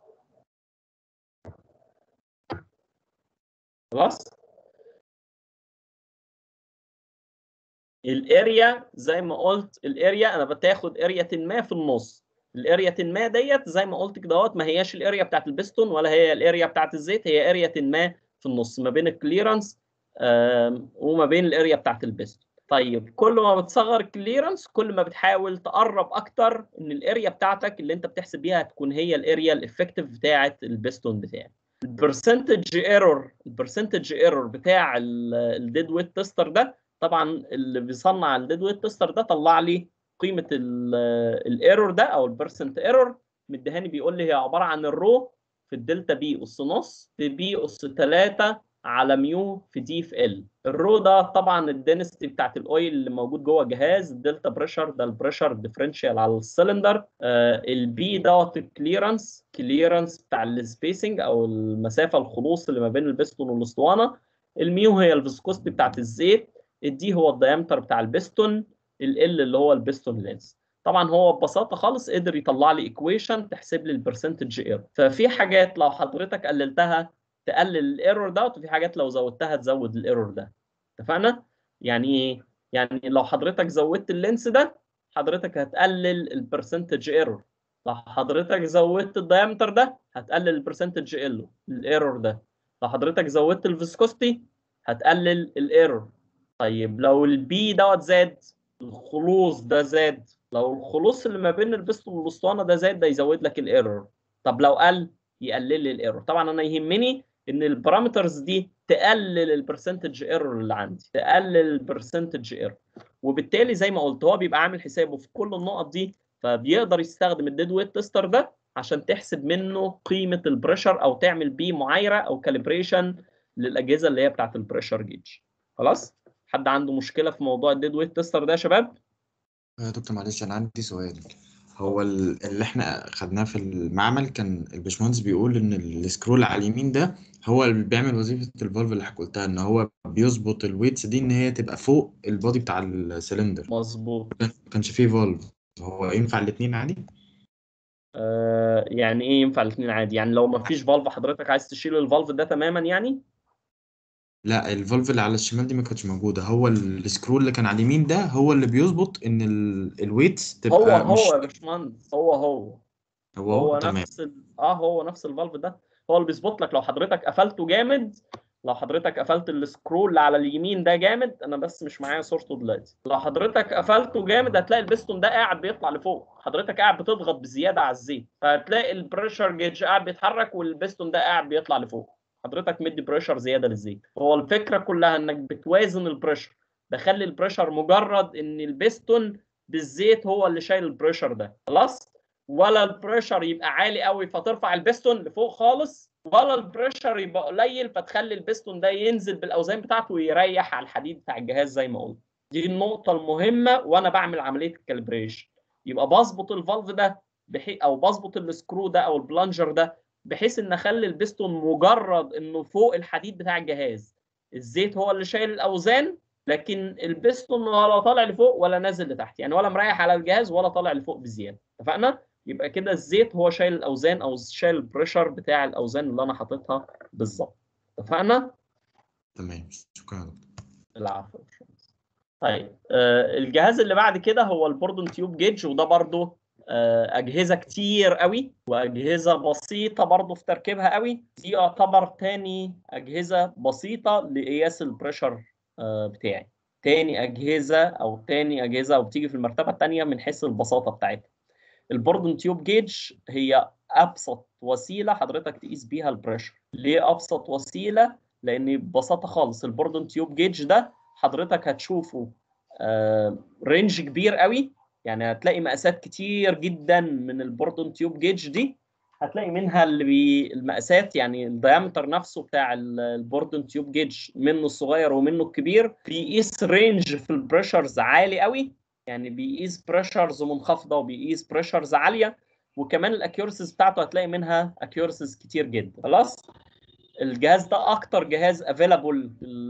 Speaker 1: خلاص الاريا زي ما قلت الاريا انا بتاخد اريا ما في النص الاريا ما ديت زي ما قلت كده اهوت ما هياش الاريا بتاعت البستون ولا هي الاريا بتاعت الزيت هي اريا ما في النص ما بين الكليرنس آم، وما بين الاريا بتاعت البستون طيب كل ما بتصغر الكليرنس كل ما بتحاول تقرب اكتر ان الاريا بتاعتك اللي انت بتحسب بيها تكون هي الاريا الافكتيف بتاعت البستون بتاعك البرسنتج ايرور البرسنتج ايرور بتاع الديد ويت تيستر ده طبعا اللي بيصنع الديد ويت تيستر ده طلع لي قيمه الايرور ده او البرسنت ايرور مديهاني بيقول لي هي عباره عن الرو في الدلتا بي اس نص في بي اس 3 على ميو في دي في ال الرو ده طبعا الدنستي بتاعت الاويل اللي موجود جوه الجهاز الدلتا بريشر ده البريشر ديفرنشال على السلندر آه البي دوت الكليرنس كليرنس بتاع السبيسنج او المسافه الخلوص اللي ما بين البستون والاسطوانه الميو هي الفيسكوستي بتاعت الزيت الدي هو الديامتر بتاع البستون ال اللي هو البستون لينس طبعا هو ببساطه خالص قدر يطلع لي ايكويشن تحسب لي البرسنتج ايرور ففي حاجات لو حضرتك قللتها تقلل الايرور ده وفي حاجات لو زودتها تزود الايرور ده اتفقنا يعني ايه يعني لو حضرتك زودت اللينس ده حضرتك هتقلل البرسنتج ايرور لو حضرتك زودت الدايمتر ده هتقلل البرسنتج الايرور ده لو حضرتك زودت الفيسكوستي هتقلل الايرور طيب لو البي دوت زاد الخلوص ده زاد لو الخلوص اللي ما بين البستون والاسطوانه ده زاد ده يزود لك الايرور طب لو قل يقلل لي الايرور طبعا انا يهمني ان البارامترز دي تقلل البرسنتج ايرور اللي عندي تقلل البرسنتج ايرور وبالتالي زي ما قلت هو بيبقى عامل حسابه في كل النقط دي فبيقدر يستخدم الديد ويت تيستر ده عشان تحسب منه قيمه البريشر او تعمل بيه معايره او كاليبريشن للاجهزه اللي هي بتاعت البريشر جيج خلاص حد عنده مشكله في موضوع الديد ويت تيستر ده يا شباب
Speaker 7: يا دكتور معلش انا عندي سؤال هو ال- اللي احنا خدناه في المعمل كان الباشمهندس بيقول ان السكرول على اليمين ده هو اللي بيعمل وظيفة الفالف اللي حضرتك قلتها ان هو بيظبط الويتس دي ان هي تبقى فوق البادي بتاع السلندر
Speaker 1: مظبوط
Speaker 7: ما كانش فيه فالف هو ينفع الاتنين عادي
Speaker 1: آه يعني ايه ينفع الاثنين عادي يعني لو ما فيش فالف حضرتك عايز تشيل الفالف ده تماما يعني
Speaker 7: لا الفالف اللي على الشمال دي ما كانتش موجودة هو ال- السكرول اللي كان على اليمين ده هو اللي بيظبط ان ال- الويت تبقى
Speaker 1: هو هو
Speaker 7: مش
Speaker 1: يا باشمهندس هو هو
Speaker 7: هو,
Speaker 1: هو
Speaker 7: تمام
Speaker 1: نفس ال... اه هو نفس الفالف ده هو اللي بيظبط لك لو حضرتك قفلته جامد لو حضرتك قفلت السكرول اللي على اليمين ده جامد انا بس مش معايا صورته دلوقتي لو حضرتك قفلته جامد هتلاقي البستون ده قاعد بيطلع لفوق حضرتك قاعد بتضغط بزياده على الزيت فهتلاقي البريشر جيج قاعد بيتحرك والبستون ده قاعد بيطلع لفوق حضرتك مدي بريشر زياده للزيت هو الفكره كلها انك بتوازن البريشر بخلي البريشر مجرد ان البستون بالزيت هو اللي شايل البريشر ده خلاص ولا البريشر يبقى عالي قوي فترفع البستون لفوق خالص ولا البريشر يبقى قليل فتخلي البستون ده ينزل بالاوزان بتاعته ويريح على الحديد بتاع الجهاز زي ما قلت دي النقطه المهمه وانا بعمل عمليه الكاليبريشن يبقى بظبط الفالف ده بحيث او بظبط السكرو ده او البلانجر ده بحيث ان اخلي البستون مجرد انه فوق الحديد بتاع الجهاز الزيت هو اللي شايل الاوزان لكن البستون ولا طالع لفوق ولا نازل لتحت يعني ولا مريح على الجهاز ولا طالع لفوق بزياده اتفقنا يبقى كده الزيت هو شايل الاوزان او شايل البريشر بتاع الاوزان اللي انا حاططها بالظبط اتفقنا
Speaker 7: تمام شكرا يا دكتور
Speaker 1: العفو يا باشمهندس. طيب آه الجهاز اللي بعد كده هو البوردون تيوب جيج وده برضو آه اجهزه كتير قوي واجهزه بسيطه برضو في تركيبها قوي دي يعتبر تاني اجهزه بسيطه لقياس البريشر آه بتاعي تاني اجهزه او تاني اجهزه وبتيجي في المرتبه الثانيه من حيث البساطه بتاعتها البوردون تيوب جيج هي ابسط وسيله حضرتك تقيس بيها البريشر ليه ابسط وسيله لان ببساطه خالص البوردون تيوب جيج ده حضرتك هتشوفه آه رينج كبير قوي يعني هتلاقي مقاسات كتير جدا من البوردون تيوب جيج دي هتلاقي منها اللي بي المقاسات يعني الديامتر نفسه بتاع ال- البوردون تيوب جيج منه الصغير ومنه الكبير بيقيس رينج في البريشرز عالي قوي يعني بيقيس بريشرز منخفضه وبيقيس بريشرز عاليه وكمان الاكيورسيز بتاعته هتلاقي منها اكيورسيز كتير جدا خلاص الجهاز ده اكتر جهاز افيلابل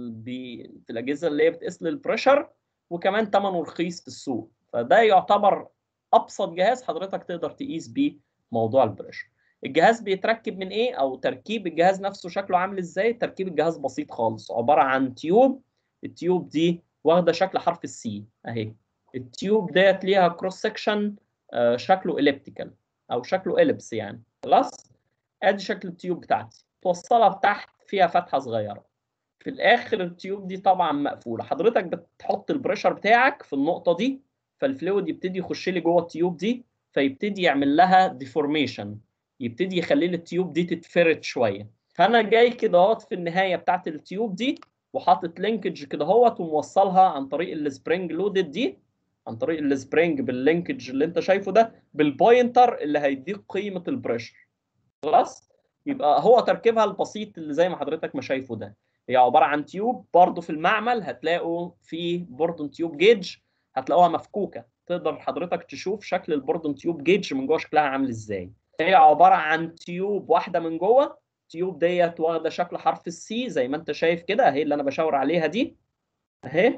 Speaker 1: في الاجهزه اللي هي بتقيس للبريشر وكمان ثمنه رخيص في السوق فده يعتبر ابسط جهاز حضرتك تقدر تقيس بيه موضوع البريشر الجهاز بيتركب من ايه او تركيب الجهاز نفسه شكله عامل ازاي تركيب الجهاز بسيط خالص عباره عن تيوب التيوب دي واخده شكل حرف السي اهي التيوب ديت ليها كروس سكشن شكله اليبتيكال او شكله اليبس يعني خلاص ادي شكل التيوب بتاعتي توصلها تحت فيها فتحه صغيره في الاخر التيوب دي طبعا مقفوله حضرتك بتحط البريشر بتاعك في النقطه دي فالفلويد يبتدي يخش لي جوه التيوب دي فيبتدي يعمل لها ديفورميشن يبتدي يخلي لي التيوب دي تتفرد شويه فانا جاي كده اهوت في النهايه بتاعت التيوب دي وحاطط لينكج كده اهوت وموصلها عن طريق السبرينج لودد دي عن طريق السبرينج باللينكج اللي انت شايفه ده بالبوينتر اللي هيديك قيمه البريشر خلاص يبقى هو تركيبها البسيط اللي زي ما حضرتك ما شايفه ده هي عباره عن تيوب برضه في المعمل هتلاقوا في بوردون تيوب جيج هتلاقوها مفكوكه تقدر حضرتك تشوف شكل البوردون تيوب جيج من جوه شكلها عامل ازاي هي عباره عن تيوب واحده من جوه التيوب ديت واخده شكل حرف السي زي ما انت شايف كده اهي اللي انا بشاور عليها دي اهي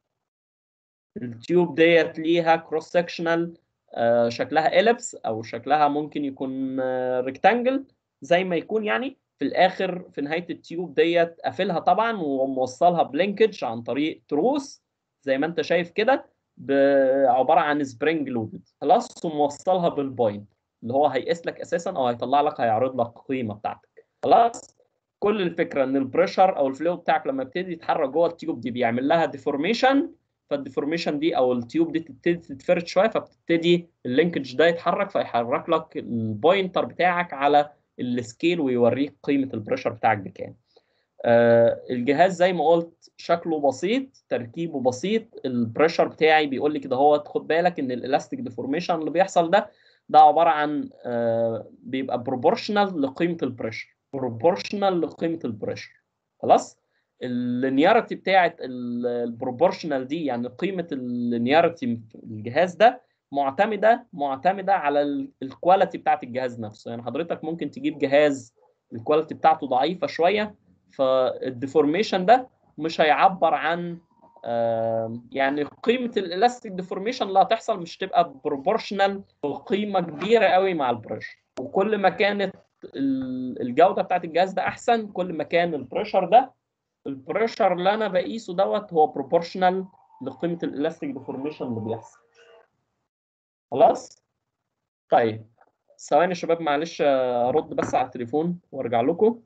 Speaker 1: التيوب ديت ليها كروس سكشنال شكلها اليبس او شكلها ممكن يكون ريكتانجل زي ما يكون يعني في الاخر في نهايه التيوب ديت قافلها طبعا وموصلها بلينكج عن طريق تروس زي ما انت شايف كده عباره عن سبرينج لودد خلاص وموصلها بالبوينت اللي هو هيقيس لك اساسا او هيطلع لك هيعرض لك القيمه بتاعتك خلاص كل الفكره ان البريشر او الفلو بتاعك لما يبتدي يتحرك جوه التيوب دي بيعمل لها ديفورميشن فالديفورميشن دي او التيوب دي تبتدي تتفرد شويه فبتبتدي اللينكج ده يتحرك فيحرك لك البوينتر بتاعك على السكيل ويوريك قيمه البريشر بتاعك بكام. آه الجهاز زي ما قلت شكله بسيط تركيبه بسيط البريشر بتاعي بيقول لي كده هو خد بالك ان الالاستيك ديفورميشن اللي بيحصل ده ده عباره عن آه بيبقى بروبورشنال لقيمه البريشر بروبورشنال لقيمه البريشر خلاص اللينياريتي بتاعت البروبورشنال دي يعني قيمه اللينياريتي في الجهاز ده معتمده معتمده على الكواليتي بتاعت الجهاز نفسه يعني حضرتك ممكن تجيب جهاز الكواليتي بتاعته ضعيفه شويه فالديفورميشن ده مش هيعبر عن آم، يعني قيمه الالاستيك ديفورميشن اللي هتحصل مش تبقى بروبورشنال بقيمه كبيره قوي مع البريشر وكل ما كانت ال- الجوده بتاعت الجهاز ده احسن كل ما كان البريشر ده البريشر اللي انا بقيسه دوت هو بروبورشنال لقيمه الالاستيك ديفورميشن اللي بيحصل خلاص طيب ثواني يا شباب معلش ارد بس على التليفون وارجع لكم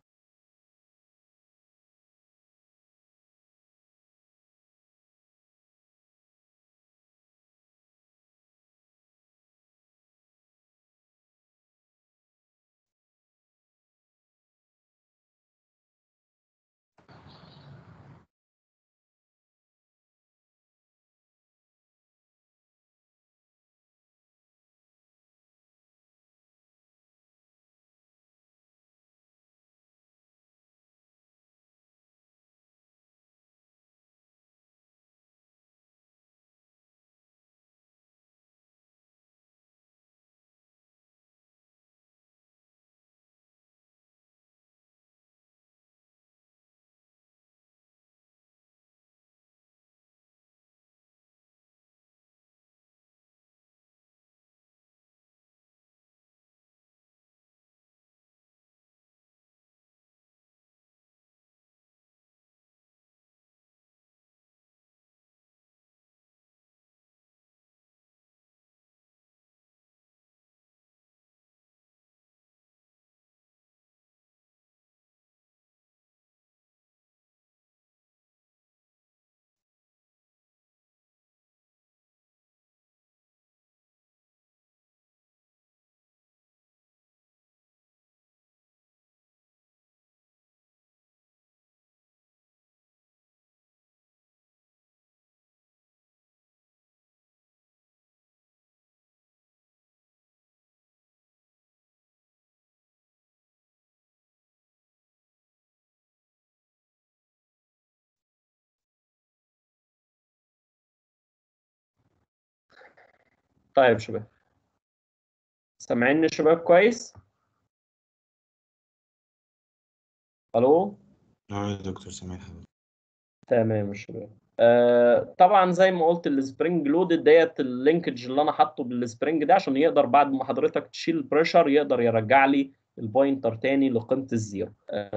Speaker 1: طيب شباب سامعيني شباب كويس الو
Speaker 7: اه يا دكتور سامح حضرتك
Speaker 1: تمام يا شباب آه طبعا زي ما قلت السبرينج لودد ديت اللينكج اللي انا حاطه بالسبرينج ده عشان يقدر بعد ما حضرتك تشيل البريشر يقدر يرجع لي البوينتر تاني لقيمه الزيرو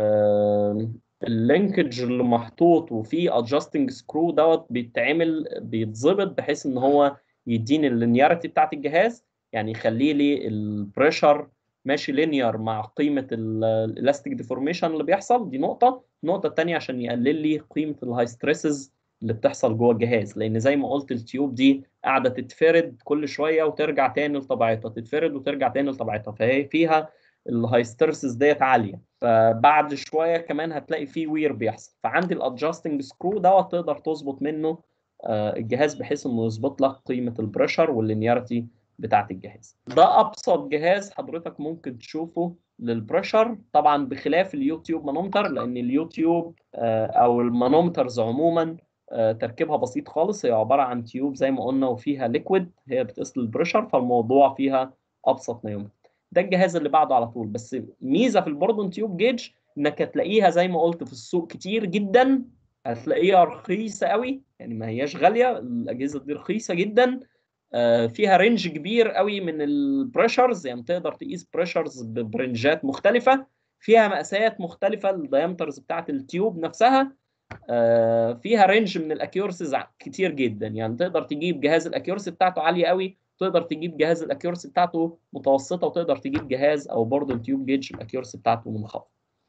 Speaker 1: آه اللينكج اللي محطوط وفيه ادجستنج سكرو دوت بيتعمل بيتظبط بحيث ان هو يديني اللينياريتي بتاعت الجهاز يعني يخلي لي البريشر ماشي لينير مع قيمه الالاستيك ديفورميشن اللي بيحصل دي نقطه النقطه الثانيه عشان يقلل لي قيمه الهاي ستريسز اللي بتحصل جوه الجهاز لان زي ما قلت التيوب دي قاعده تتفرد كل شويه وترجع تاني لطبيعتها تتفرد وترجع تاني لطبيعتها فهي فيها الهاي ستريسز ديت عاليه فبعد شويه كمان هتلاقي فيه وير بيحصل فعندي الادجستنج سكرو دوت تقدر تظبط منه آه، الجهاز بحيث انه يظبط لك قيمه البريشر واللينياريتي بتاعت الجهاز ده ابسط جهاز حضرتك ممكن تشوفه للبريشر طبعا بخلاف اليوتيوب مانومتر لان اليوتيوب آه، او المانومترز عموما آه، تركيبها بسيط خالص هي عباره عن تيوب زي ما قلنا وفيها ليكويد هي بتقيس البريشر فالموضوع فيها ابسط ما يمكن ده الجهاز اللي بعده على طول بس ميزه في البوردون تيوب جيج انك هتلاقيها زي ما قلت في السوق كتير جدا هتلاقيها رخيصه قوي يعني ما هياش غاليه الاجهزه دي رخيصه جدا آه، فيها رينج كبير قوي من البريشرز يعني تقدر تقيس بريشرز برنجات مختلفه فيها مقاسات مختلفه الدايمترز بتاعت التيوب نفسها آه، فيها رينج من الاكيورسيز كتير جدا يعني تقدر تجيب جهاز الاكيورسي بتاعته عاليه قوي تقدر تجيب جهاز الاكيورسي بتاعته متوسطه وتقدر تجيب جهاز او برضه تيوب جيج الاكيورسي بتاعته منخفض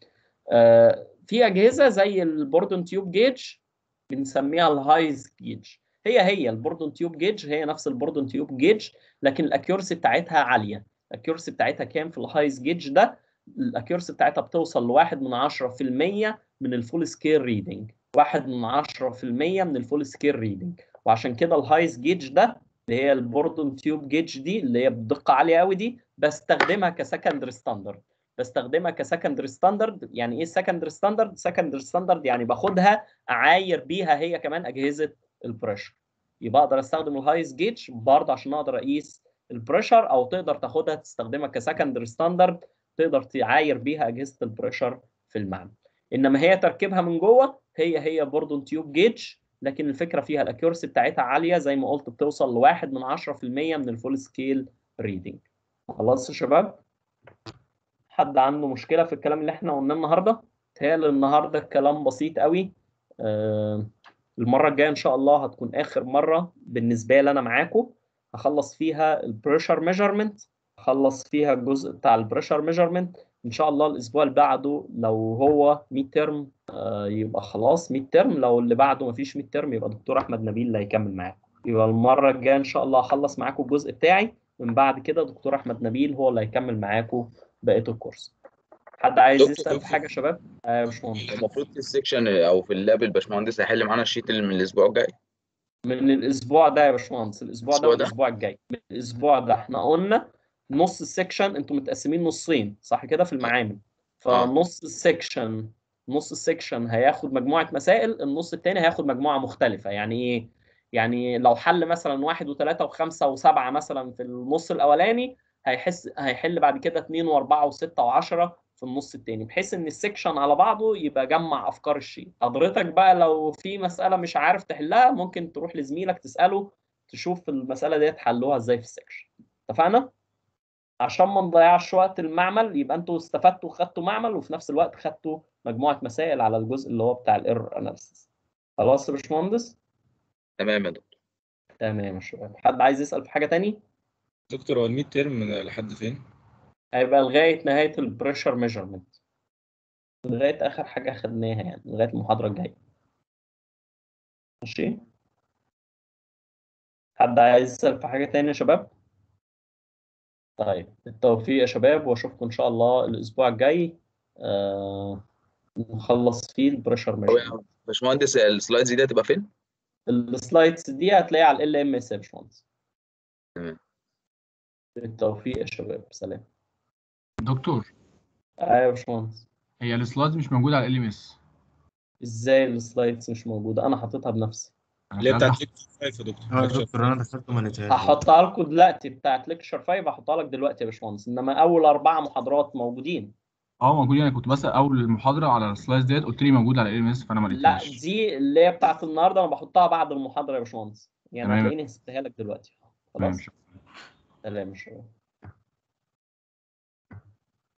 Speaker 1: آه، في اجهزه زي البوردون تيوب جيج بنسميها الهايز جيج هي هي البوردون تيوب جيج هي نفس البوردون تيوب جيج لكن الاكيورسي بتاعتها عاليه الاكيورسي بتاعتها كام في الهايز جيج ده الاكيورسي بتاعتها بتوصل لواحد من 10% من الفول سكيل ريدنج واحد من 10% من الفول سكيل ريدنج وعشان كده الهايز جيج ده اللي هي البوردون تيوب جيج دي اللي هي بدقه عاليه قوي دي بستخدمها كسكندري ستاندرد بستخدمها كسكندري ستاندرد يعني ايه سكندري ستاندرد سكندري ستاندرد يعني باخدها اعاير بيها هي كمان اجهزه البريشر يبقى اقدر استخدم الهايز جيج برضه عشان اقدر اقيس البريشر او تقدر تاخدها تستخدمها كسكندري ستاندرد تقدر تعاير بيها اجهزه البريشر في المعمل انما هي تركيبها من جوه هي هي بوردون تيوب جيج لكن الفكره فيها الاكيورسي بتاعتها عاليه زي ما قلت بتوصل لواحد من 10% من الفول سكيل ريدنج خلاص يا شباب حد عنده مشكله في الكلام اللي احنا قلناه النهارده تهيألي النهارده الكلام بسيط قوي آه، المره الجايه ان شاء الله هتكون اخر مره بالنسبه لي انا معاكم هخلص فيها البريشر ميجرمنت هخلص فيها الجزء بتاع البريشر ميجرمنت ان شاء الله الاسبوع اللي بعده لو هو ميد ترم يبقى خلاص ميد ترم لو اللي بعده مفيش ميد ترم يبقى دكتور احمد نبيل اللي هيكمل معاكم يبقى المره الجايه ان شاء الله هخلص معاكم الجزء بتاعي من بعد كده دكتور احمد نبيل هو اللي هيكمل معاكم بقيه الكورس حد عايز
Speaker 8: دكتور،
Speaker 1: يسال في
Speaker 8: دكتور.
Speaker 1: حاجه يا شباب آه يا باشمهندس
Speaker 8: المفروض في السكشن او في اللاب الباشمهندس هيحل معانا الشيت اللي من الاسبوع الجاي
Speaker 1: من الاسبوع ده يا باشمهندس الاسبوع ده
Speaker 8: الأسبوع
Speaker 1: من
Speaker 8: ده؟
Speaker 1: الاسبوع الجاي من الاسبوع ده احنا قلنا نص السكشن انتوا متقسمين نصين صح كده في المعامل فنص السكشن نص السكشن هياخد مجموعه مسائل النص التاني هياخد مجموعه مختلفه يعني ايه يعني لو حل مثلا واحد وثلاثة وخمسة وسبعة مثلا في النص الأولاني هيحس هيحل بعد كده اتنين وأربعة وستة وعشرة في النص التاني بحيث إن السكشن على بعضه يبقى جمع أفكار الشيء حضرتك بقى لو في مسألة مش عارف تحلها ممكن تروح لزميلك تسأله تشوف المسألة ديت حلوها إزاي في السكشن اتفقنا؟ عشان ما نضيعش وقت المعمل يبقى انتوا استفدتوا وخدتوا معمل وفي نفس الوقت خدتوا مجموعة مسائل على الجزء اللي هو بتاع الايرور اناليسيس خلاص يا باشمهندس؟
Speaker 8: تمام يا دكتور
Speaker 1: تمام يا شباب حد عايز يسأل في حاجة تاني؟
Speaker 9: دكتور هو الميد تيرم لحد فين؟
Speaker 1: هيبقى لغاية نهاية البريشر ميجرمنت لغاية آخر حاجة خدناها يعني لغاية المحاضرة الجاية ماشي حد عايز يسأل في حاجة تاني يا شباب؟ طيب بالتوفيق يا شباب واشوفكم ان شاء الله الاسبوع الجاي آه نخلص فيه البريشر ميجرمنت
Speaker 8: باشمهندس السلايدز دي هتبقى فين؟
Speaker 1: السلايدز دي هتلاقيها على ال ام اس يا باشمهندس
Speaker 8: تمام
Speaker 1: بالتوفيق يا شباب سلام
Speaker 2: دكتور
Speaker 1: ايوه يا باشمهندس
Speaker 2: هي السلايدز مش موجوده على ال ام اس
Speaker 1: ازاي السلايدز مش موجوده انا حاططها بنفسي
Speaker 9: اللي هي بتاعت ليكتشر 5 يا دكتور
Speaker 7: اه يا
Speaker 9: ليكتشر
Speaker 7: دكتور انا دخلت وما لقيتهاش
Speaker 1: هحطها لكم دلوقتي بتاعت ليكشر 5 هحطها لك دلوقتي يا باشمهندس انما اول اربعه محاضرات موجودين
Speaker 2: اه موجودين انا كنت بسال اول المحاضره على السلايدز ديت قلت لي موجوده على ال ام اس فانا ما
Speaker 1: لا
Speaker 2: لقيتهاش
Speaker 1: دي اللي هي بتاعت النهارده انا بحطها بعد المحاضره يا باشمهندس يعني
Speaker 2: تمام.
Speaker 1: هتلاقيني هسيبها لك دلوقتي
Speaker 2: تمام
Speaker 1: خلاص سلام يا شباب